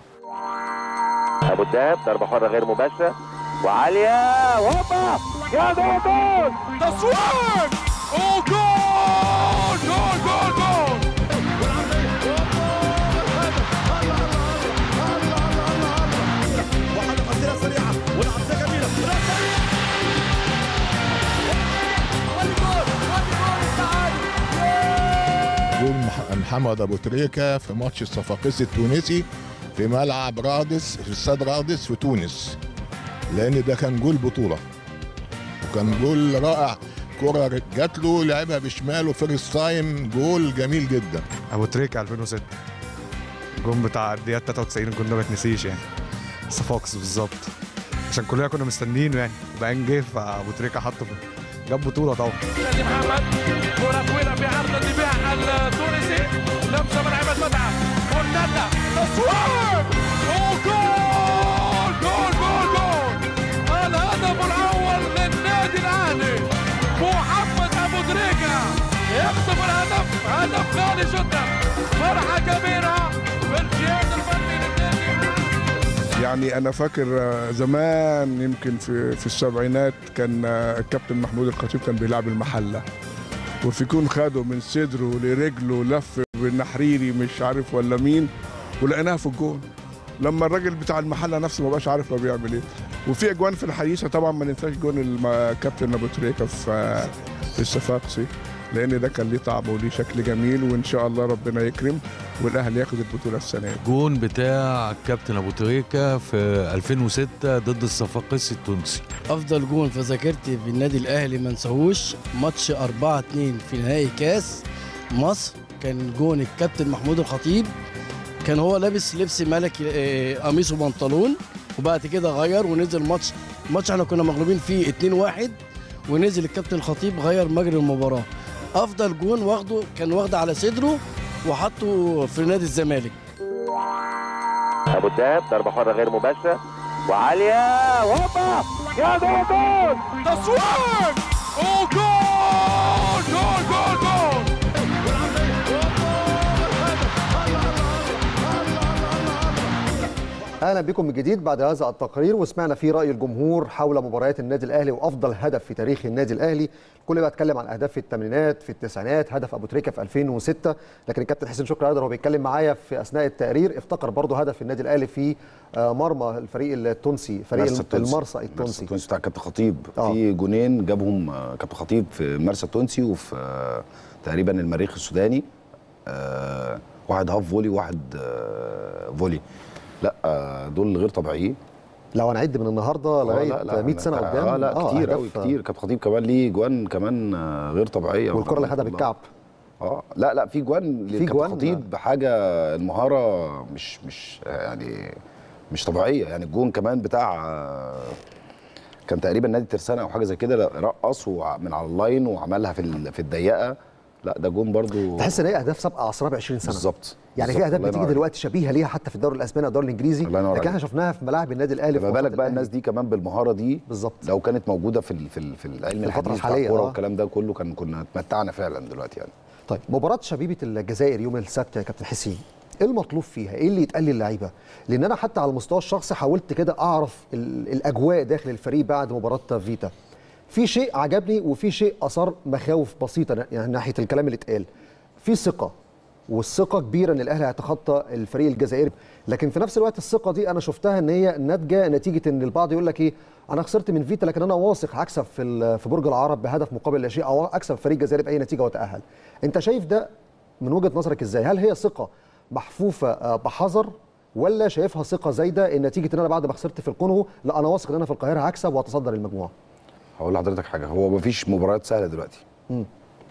Speaker 3: ابو الدهب ضربه حره غير مباشره وعاليه وهوبا يا ده جول
Speaker 4: تصوير اوه جول جول جول جول وحده مسيره سريعه والعرضيه جميله
Speaker 5: جول مح- محمد ابو تريكه في ماتش الصفاقسي التونسي في ملعب رادس في استاد رادس في تونس لان ده كان جول بطوله وكان جول رائع كرة جات له لعبها بشماله فيرست تايم جول جميل جدا
Speaker 6: ابو تريكة 2006 الجون بتاع الدقيقه 93 الجون ده ما يتنسيش يعني صفاقس بالظبط عشان كلنا كنا مستنيينه يعني وبعدين جه فابو تريكه حطه في- جاب بطوله طبعا
Speaker 4: نادي محمد كرة طويلة في عرض الدفاع التونسي لمسة من عماد متعب مرتدة تصوير وجول جول جول جول الهدف الأول للنادي الأهلي محمد أبو تريكة يخطف الهدف هدف غالي جدا فرحة كبيرة في الجهاز الفني للنادي الأهلي
Speaker 7: يعني انا فاكر آه، زمان يمكن في في السبعينات كان آه، الكابتن محمود الخطيب كان بيلعب المحله وفيكون خده من صدره لرجله لف بالنحريري مش عارف ولا مين ولقيناها في الجون لما الراجل بتاع المحله نفسه ما بقاش عارف هو بيعمل ايه وفي اجوان في الحديثه طبعا ما ننساش جون الم- الكابتن ابو تريكه في آه، في الصفاقسي لان ده كان ليه طعم وليه شكل جميل وان شاء الله ربنا يكرم والاهلي ياخد البطوله السنه دي
Speaker 8: جون بتاع الكابتن ابو تريكه في 2006 ضد الصفاقسي التونسي
Speaker 9: افضل جون في ذاكرتي في النادي الاهلي ما انساهوش ماتش 4 2 في نهائي كاس مصر كان جون الكابتن محمود الخطيب كان هو لابس لبس ملكي آه، قميص وبنطلون وبعد كده غير ونزل ماتش ماتش احنا كنا مغلوبين فيه 2 1 ونزل الكابتن الخطيب غير مجرى المباراه افضل جون واخده كان واخده على صدره وحطه في نادي الزمالك
Speaker 3: ابو الدهب ضربه حره غير مباشره وعاليه وهوبا يا جول
Speaker 4: تصوير وجول جول جول جول
Speaker 1: اهلا بكم من جديد بعد هذا التقرير وسمعنا فيه راي الجمهور حول مباريات النادي الاهلي وافضل هدف في تاريخ النادي الاهلي الكل بقى اتكلم عن اهداف في الثمانينات في التسعينات هدف ابو تريكه في 2006 لكن الكابتن حسين شكري قادر وهو بيتكلم معايا في اثناء التقرير افتكر برضه هدف النادي الاهلي في آه، مرمى الفريق التونسي فريق
Speaker 2: مرسى التونسي.
Speaker 1: المرسى
Speaker 2: مرسى
Speaker 1: التونسي
Speaker 2: التونسي بتاع كابتن خطيب
Speaker 1: آه.
Speaker 2: في جونين جابهم آه، كابتن خطيب في مرسى التونسي وفي آه، تقريبا المريخ السوداني آه، واحد هاف فولي وواحد آه، فولي لا آه، دول غير طبيعيين
Speaker 1: لو هنعد من النهارده
Speaker 2: آه،
Speaker 1: لغايه
Speaker 2: لا، لا،
Speaker 1: 100 سنه
Speaker 2: لا،
Speaker 1: قدام
Speaker 2: اه لا كتير
Speaker 1: أهداف،
Speaker 2: قوي كتير كابتن خطيب كمان ليه جوان كمان آه، غير طبيعيه
Speaker 1: والكره اللي خدها بالكعب
Speaker 2: اه لا لا في جوان
Speaker 1: في
Speaker 2: لكابتن
Speaker 1: جوان.
Speaker 2: خطيب بحاجه المهاره مش مش آه، يعني مش طبيعيه يعني الجون كمان بتاع آه، كان تقريبا نادي ترسانة او حاجه زي كده لا، رقص وع- من على اللاين وعملها في ال- في الضيقه لا ده جون برضو
Speaker 1: تحس ان هي اهداف سابقه عصرها ب 20 سنه
Speaker 2: بالظبط
Speaker 1: يعني في
Speaker 2: بالظبط.
Speaker 1: اهداف
Speaker 2: الله
Speaker 1: بتيجي
Speaker 2: ينور
Speaker 1: دلوقتي شبيهه ليها حتى في الدوري الاسباني والدوري الانجليزي
Speaker 2: الله ينور
Speaker 1: لكن احنا
Speaker 2: عليك.
Speaker 1: شفناها في ملاعب النادي الاهلي في
Speaker 2: ما بالك
Speaker 1: وقت
Speaker 2: بقى
Speaker 1: الأهلي.
Speaker 2: الناس دي كمان بالمهاره دي
Speaker 1: بالظبط
Speaker 2: لو كانت موجوده في ال في ال في العلم
Speaker 1: في الفترة
Speaker 2: الحديث بتاع
Speaker 1: الحالية،
Speaker 2: الكوره
Speaker 1: آه.
Speaker 2: والكلام ده كله كان كنا اتمتعنا فعلا دلوقتي يعني
Speaker 1: طيب مباراة شبيبة الجزائر يوم السبت يا كابتن حسين ايه المطلوب فيها؟ ايه اللي يتقال للعيبه؟ لان انا حتى على المستوى الشخصي حاولت كده اعرف ال- الاجواء داخل الفريق بعد مباراة فيتا. في شيء عجبني وفي شيء اثار مخاوف بسيطه يعني ناحيه الكلام اللي اتقال. في ثقه والثقه كبيره ان الاهلي هيتخطى الفريق الجزائري لكن في نفس الوقت الثقه دي انا شفتها ان هي ناتجه نتيجه ان البعض يقول لك ايه انا خسرت من فيتا لكن انا واثق هكسب في ال- في برج العرب بهدف مقابل لا شيء او اكسب فريق الجزائري باي نتيجه واتاهل انت شايف ده من وجهه نظرك ازاي هل هي ثقه محفوفه آه، بحذر ولا شايفها ثقه زايده ان نتيجه ان انا بعد ما خسرت في الكونغو لا انا واثق ان انا في القاهره هكسب وهتصدر المجموعه
Speaker 2: هقول لحضرتك حاجه هو مفيش مباريات سهله دلوقتي
Speaker 1: مم.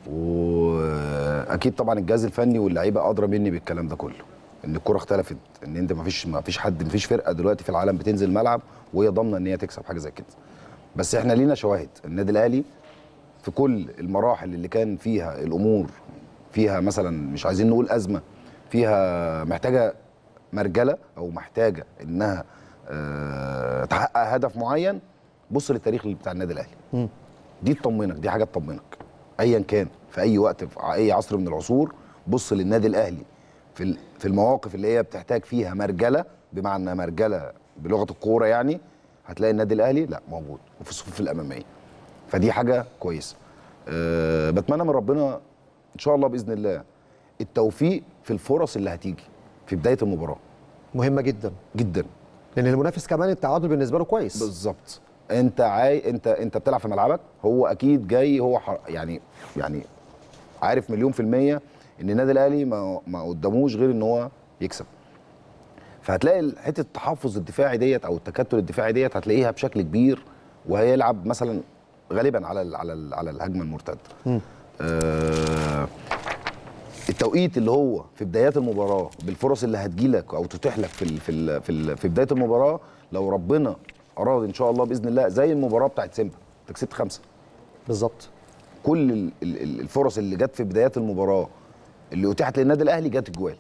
Speaker 2: واكيد طبعا الجهاز الفني واللعيبه ادرى مني بالكلام ده كله ان الكره اختلفت ان انت مفيش مفيش حد مفيش فرقه دلوقتي في العالم بتنزل الملعب وهي ضامنه ان هي تكسب حاجه زي كده بس احنا لينا شواهد النادي الاهلي في كل المراحل اللي كان فيها الامور فيها مثلا مش عايزين نقول ازمه فيها محتاجه مرجله او محتاجه انها آه، تحقق هدف معين بص للتاريخ اللي بتاع النادي الاهلي دي تطمنك دي حاجه تطمنك ايا كان في اي وقت في اي عصر من العصور بص للنادي الاهلي في ال- في المواقف اللي هي بتحتاج فيها مرجله بمعنى مرجله بلغه الكوره يعني هتلاقي النادي الاهلي لا موجود وفي الصفوف الاماميه فدي حاجه كويسه أه بتمنى من ربنا ان شاء الله باذن الله التوفيق في الفرص اللي هتيجي في بدايه المباراه
Speaker 1: مهمه جدا
Speaker 2: جدا
Speaker 1: لان المنافس كمان التعادل بالنسبه له كويس
Speaker 2: بالظبط انت عاي انت انت بتلعب في ملعبك هو اكيد جاي هو ح... يعني يعني عارف مليون في الميه ان النادي الاهلي ما ما قداموش غير ان هو يكسب فهتلاقي ال- حته التحفظ الدفاعي ديت او التكتل الدفاعي ديت هتلاقيها بشكل كبير وهيلعب مثلا غالبا على ال على ال على الهجمه المرتده آه التوقيت اللي هو في بدايات المباراه بالفرص اللي هتجيلك او تتيح لك في ال في ال في, ال في بدايه المباراه لو ربنا اراد ان شاء الله باذن الله زي المباراه بتاعت سيمبا انت كسبت خمسه
Speaker 1: بالظبط
Speaker 2: كل ال- ال- ال- الفرص اللي جت في بدايات المباراه اللي اتيحت للنادي الاهلي جت الجوال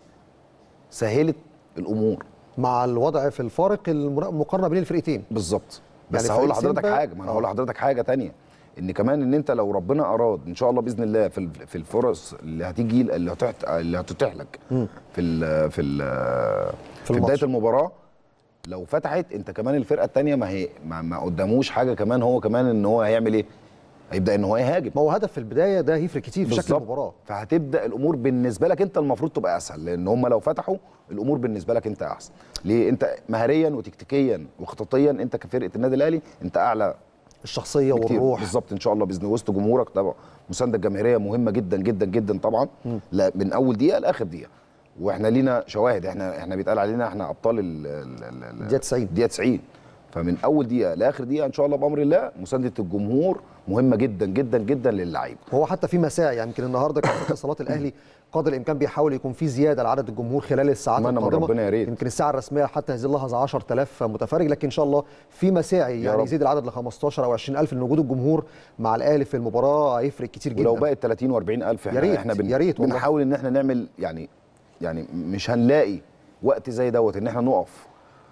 Speaker 2: سهلت الامور
Speaker 1: مع الوضع في الفارق المر- المقارنه بين الفرقتين
Speaker 2: بالظبط بس
Speaker 1: يعني
Speaker 2: هقول
Speaker 1: فريق
Speaker 2: لحضرتك
Speaker 1: سيمبا-
Speaker 2: حاجه ما انا
Speaker 1: آه.
Speaker 2: هقول لحضرتك حاجه تانية ان كمان ان انت لو ربنا اراد ان شاء الله باذن الله في ال- في الفرص اللي هتيجي اللي هتحت اللي هتتيح لك في ال في ال في,
Speaker 1: الماتش.
Speaker 2: بدايه المباراه لو فتحت انت كمان الفرقه الثانيه ما هي ما, ما قداموش حاجه كمان هو كمان ان هو هيعمل ايه هيبدا ان هو يهاجم
Speaker 1: ما هو هدف في البدايه ده هيفرق كتير في شكل
Speaker 2: بالظبط.
Speaker 1: المباراه
Speaker 2: فهتبدا الامور بالنسبه لك انت المفروض تبقى اسهل لان هم لو فتحوا الامور بالنسبه لك انت احسن ليه انت مهريا وتكتيكيا وخططيا انت كفرقه النادي الاهلي انت اعلى
Speaker 1: الشخصيه
Speaker 2: بكتير.
Speaker 1: والروح
Speaker 2: بالظبط ان شاء الله باذن وسط جمهورك طبعا مسانده الجماهيريه مهمه جدا جدا جدا طبعا لا من اول دقيقه لاخر دقيقه واحنا لينا شواهد احنا احنا بيتقال علينا احنا ابطال ال- ال- ال- ال-
Speaker 1: الدقيقة 90.
Speaker 2: الدقيقه 90 فمن اول دقيقه لاخر دقيقه ان شاء الله بامر الله مسانده الجمهور مهمه جدا جدا جدا للعيبه
Speaker 1: هو حتى في مساعي يعني يمكن النهارده كان في اتصالات الاهلي قدر الامكان بيحاول يكون في زياده لعدد الجمهور خلال الساعات
Speaker 2: أتمنى من
Speaker 1: القادمه
Speaker 2: ربنا يا ريت.
Speaker 1: يمكن الساعه الرسميه حتى هذه اللحظه 10000 متفرج لكن ان شاء الله في مساعي
Speaker 2: يا
Speaker 1: يعني
Speaker 2: رب.
Speaker 1: يزيد العدد ل 15 او 20000 لان وجود الجمهور مع الاهلي في المباراه هيفرق كتير جدا
Speaker 2: ولو بقت 30 و40 الف احنا
Speaker 1: يا ريت،
Speaker 2: احنا بن
Speaker 1: يا ريت والله.
Speaker 2: بنحاول ان احنا نعمل يعني يعني مش هنلاقي وقت زي دوت ان احنا نقف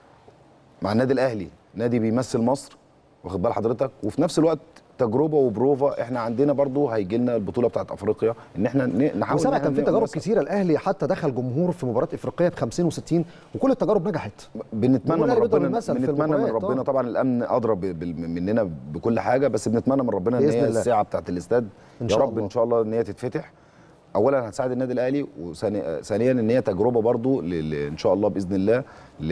Speaker 2: مع النادي الاهلي نادي بيمثل مصر واخد بال حضرتك وفي نفس الوقت تجربه وبروفا احنا عندنا برضو هيجي لنا البطوله بتاعت افريقيا ان احنا ن- نحاول
Speaker 1: وسامع
Speaker 2: إن إحنا
Speaker 1: كان في تجارب
Speaker 2: نمثل.
Speaker 1: كتيره الاهلي حتى دخل جمهور في مباراه افريقيه ب 50 و60 وكل التجارب نجحت
Speaker 2: بنتمنى من
Speaker 1: الأهلي بيضرب
Speaker 2: ربنا
Speaker 1: المثل في
Speaker 2: بنتمنى من
Speaker 1: المباريات،
Speaker 2: ربنا
Speaker 1: آه.
Speaker 2: طبعا الامن ادرى ب- بال- مننا بكل حاجه بس بنتمنى من ربنا ان
Speaker 1: بإذن
Speaker 2: هي
Speaker 1: الله.
Speaker 2: الساعه بتاعت الاستاد
Speaker 1: إن
Speaker 2: يا
Speaker 1: شاء
Speaker 2: رب
Speaker 1: الله.
Speaker 2: ان شاء الله ان هي تتفتح اولا هتساعد النادي الاهلي وثانيا ان هي تجربه برضو ل- ل- ان شاء الله باذن الله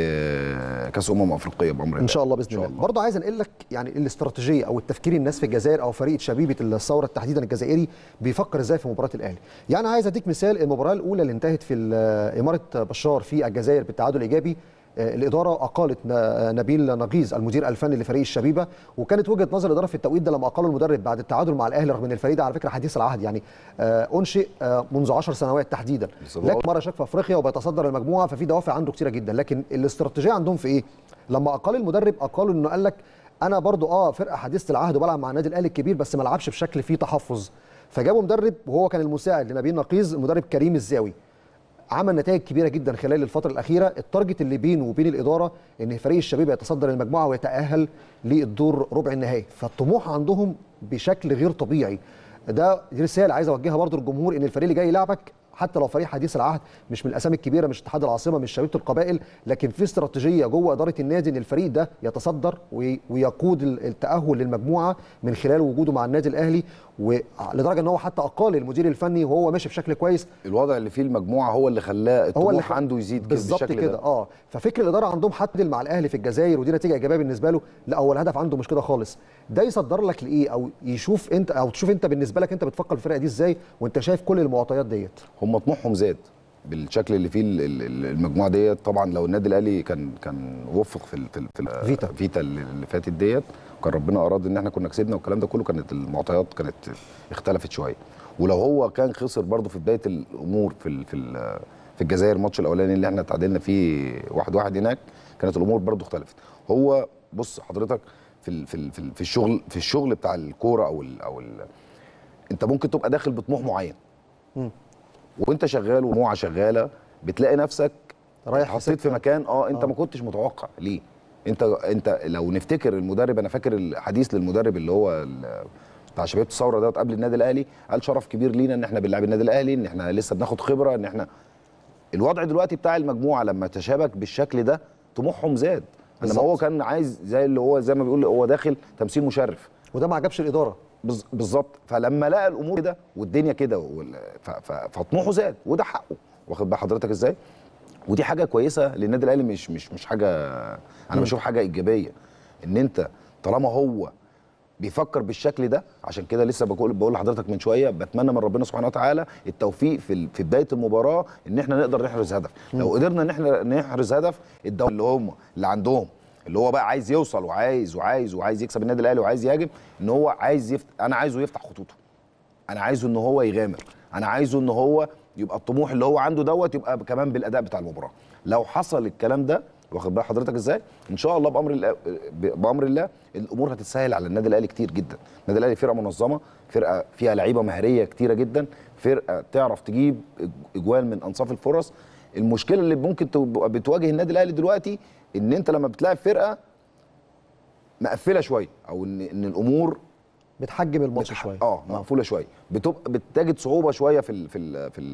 Speaker 2: لكاس امم افريقيه بامر الله
Speaker 1: ان شاء الله باذن الله برضه عايز انقل لك يعني الاستراتيجيه او التفكير الناس في الجزائر او فريق شبيبه الثوره تحديدا الجزائري بيفكر ازاي في مباراه الاهلي يعني عايز اديك مثال المباراه الاولى اللي انتهت في ال- اماره بشار في الجزائر بالتعادل الايجابي آه، الاداره اقالت ن- نبيل نغيز المدير الفني لفريق الشبيبه وكانت وجهه نظر الاداره في التوقيت ده لما اقالوا المدرب بعد التعادل مع الاهلي رغم ان الفريق ده على فكره حديث العهد يعني آه، انشئ آه، منذ 10 سنوات تحديدا
Speaker 2: بالظبط.
Speaker 1: لكن مره شاف في افريقيا وبيتصدر المجموعه ففي دوافع عنده كتيره جدا لكن الاستراتيجيه عندهم في ايه لما اقال المدرب اقالوا انه قال لك انا برضو اه فرقه حديثه العهد وبلعب مع النادي الاهلي الكبير بس ما لعبش بشكل فيه تحفظ فجابوا مدرب وهو كان المساعد لنبيل نقيز المدرب كريم الزاوي عمل نتائج كبيره جدا خلال الفتره الاخيره التارجت اللي بينه وبين الاداره ان فريق الشباب يتصدر المجموعه ويتاهل للدور ربع النهائي فالطموح عندهم بشكل غير طبيعي ده دي رساله عايز اوجهها برضو للجمهور ان الفريق اللي جاي يلعبك حتى لو فريق حديث العهد مش من الاسامي الكبيره مش اتحاد العاصمه مش شبيبه القبائل لكن في استراتيجيه جوه اداره النادي ان الفريق ده يتصدر وي- ويقود ال- التاهل للمجموعه من خلال وجوده مع النادي الاهلي ولدرجه ان هو حتى اقال المدير الفني وهو ماشي بشكل كويس
Speaker 2: الوضع اللي فيه المجموعه هو اللي خلاه الطموح
Speaker 1: هو اللي
Speaker 2: اللي عنده يزيد كده
Speaker 1: بالظبط
Speaker 2: بالشكل
Speaker 1: كده
Speaker 2: ده.
Speaker 1: اه ففكر الاداره عندهم حتى مع الاهلي في الجزائر ودي نتيجه ايجابيه بالنسبه له لا هو الهدف عنده مش كده خالص ده يصدر لك لايه او يشوف انت او تشوف انت بالنسبه لك انت بتفكر في الفرقه دي ازاي وانت شايف كل المعطيات ديت
Speaker 2: هم طموحهم زاد بالشكل اللي فيه ال- ال- المجموعه ديت طبعا لو النادي الاهلي كان كان وفق في ال في, ال في ال-
Speaker 1: فيتا.
Speaker 2: فيتا اللي اللي فاتت ديت وكان ربنا اراد ان احنا كنا كسبنا والكلام ده كله كانت المعطيات كانت اختلفت شويه ولو هو كان خسر برضه في بدايه الامور في ال في ال في الجزائر الماتش الاولاني اللي احنا تعادلنا فيه واحد واحد هناك كانت الامور برضه اختلفت هو بص حضرتك في ال في ال في, ال في الشغل في الشغل بتاع الكوره او ال او ال انت ممكن تبقى داخل بطموح معين وانت شغال ومجموعه شغاله بتلاقي نفسك
Speaker 1: رايح في
Speaker 2: حطيت في
Speaker 1: سكة.
Speaker 2: مكان اه انت
Speaker 1: آه.
Speaker 2: ما كنتش متوقع ليه انت انت لو نفتكر المدرب انا فاكر الحديث للمدرب اللي هو ال- بتاع شباب الثوره دوت قبل النادي الاهلي قال شرف كبير لينا ان احنا بنلعب النادي الاهلي ان احنا لسه بناخد خبره ان احنا الوضع دلوقتي بتاع المجموعه لما تشابك بالشكل ده طموحهم زاد انما
Speaker 1: بالظبط.
Speaker 2: هو كان عايز زي اللي هو زي ما بيقول هو داخل تمثيل مشرف
Speaker 1: وده ما عجبش الاداره
Speaker 2: بز- بالظبط فلما لقى الامور كده والدنيا كده وال- ف- ف- فطموحه زاد وده حقه واخد بال حضرتك ازاي ودي حاجه كويسه للنادي الاهلي مش مش مش حاجه انا بشوف حاجه ايجابيه ان انت طالما هو بيفكر بالشكل ده عشان كده لسه بقول بقول لحضرتك من شويه بتمنى من ربنا سبحانه وتعالى التوفيق في ال- في بدايه المباراه ان احنا نقدر نحرز هدف لو قدرنا ان احنا نحرز هدف الدوري اللي هم اللي عندهم اللي هو بقى عايز يوصل وعايز وعايز وعايز يكسب النادي الاهلي وعايز يهاجم ان هو عايز يفت... انا عايزه يفتح خطوطه انا عايزه ان هو يغامر انا عايزه ان هو يبقى الطموح اللي هو عنده دوت يبقى كمان بالاداء بتاع المباراه لو حصل الكلام ده واخد بال حضرتك ازاي ان شاء الله بامر الله بامر الله الامور هتتسهل على النادي الاهلي كتير جدا النادي الاهلي فرقه منظمه فرقه فيها لعيبه مهاريه كتيره جدا فرقه تعرف تجيب اجوال من انصاف الفرص المشكله اللي ممكن تبقى بتواجه النادي الاهلي دلوقتي ان انت لما بتلاعب فرقه مقفله شويه او ان ان الامور
Speaker 1: بتحجم الماتش شويه
Speaker 2: اه مقفوله شويه بتبقى بتجد صعوبه شويه في ال في ال في ال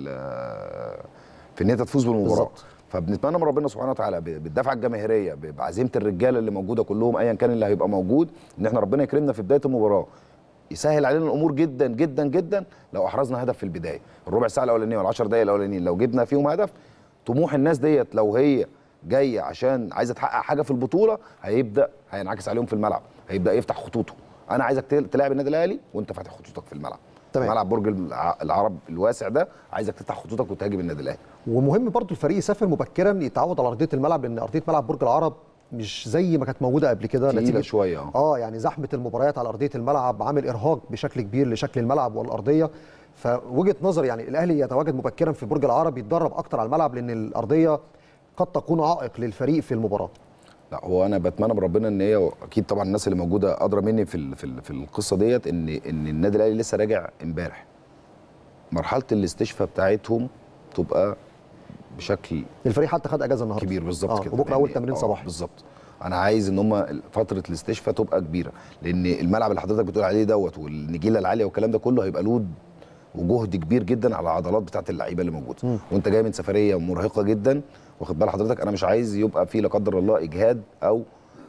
Speaker 2: في ان انت تفوز بالمباراه
Speaker 1: بالظبط.
Speaker 2: فبنتمنى من ربنا سبحانه وتعالى ب- بالدفعه الجماهيريه ب- بعزيمه الرجاله اللي موجوده كلهم ايا كان اللي هيبقى موجود ان احنا ربنا يكرمنا في بدايه المباراه يسهل علينا الامور جدا جدا جدا لو احرزنا هدف في البدايه الربع ساعه الاولانيه وال10 دقائق الاولانيين لو جبنا فيهم هدف طموح الناس ديت لو هي جايه عشان عايزه تحقق حاجه في البطوله هيبدا هينعكس عليهم في الملعب هيبدا يفتح خطوطه انا عايزك تل- تلاعب النادي الاهلي وانت فاتح خطوطك في الملعب
Speaker 1: تمام.
Speaker 2: ملعب برج الع- العرب الواسع ده عايزك تفتح خطوطك وتهاجم النادي الاهلي
Speaker 1: ومهم برضو الفريق يسافر مبكرا يتعود على ارضيه الملعب لان ارضيه ملعب برج العرب مش زي ما كانت موجوده قبل كده
Speaker 2: تقيلة شوية، اه.
Speaker 1: اه يعني زحمه المباريات على ارضيه الملعب عامل ارهاق بشكل كبير لشكل الملعب والارضيه فوجهه نظر يعني الاهلي يتواجد مبكرا في برج العرب يتدرب اكتر على الملعب لان الارضيه قد تكون عائق للفريق في المباراه
Speaker 2: لا هو انا بتمنى من ربنا ان هي اكيد طبعا الناس اللي موجوده ادرى مني في ال- في ال- في القصه ديت ان ان النادي الاهلي لسه راجع امبارح مرحله الاستشفاء بتاعتهم تبقى بشكل
Speaker 1: الفريق حتى خد اجازه النهارده
Speaker 2: كبير بالظبط
Speaker 1: آه
Speaker 2: كده
Speaker 1: وبكره اول
Speaker 2: لأن-
Speaker 1: تمرين
Speaker 2: آه،
Speaker 1: صباحي
Speaker 2: بالظبط انا عايز ان هم فتره الاستشفاء تبقى كبيره لان الملعب اللي حضرتك بتقول عليه دوت والنجيله العاليه والكلام ده كله هيبقى لود وجهد كبير جدا على العضلات بتاعت اللعيبه اللي موجوده وانت جاي من سفريه مرهقه جدا واخد بال حضرتك انا مش عايز يبقى في لا قدر الله اجهاد او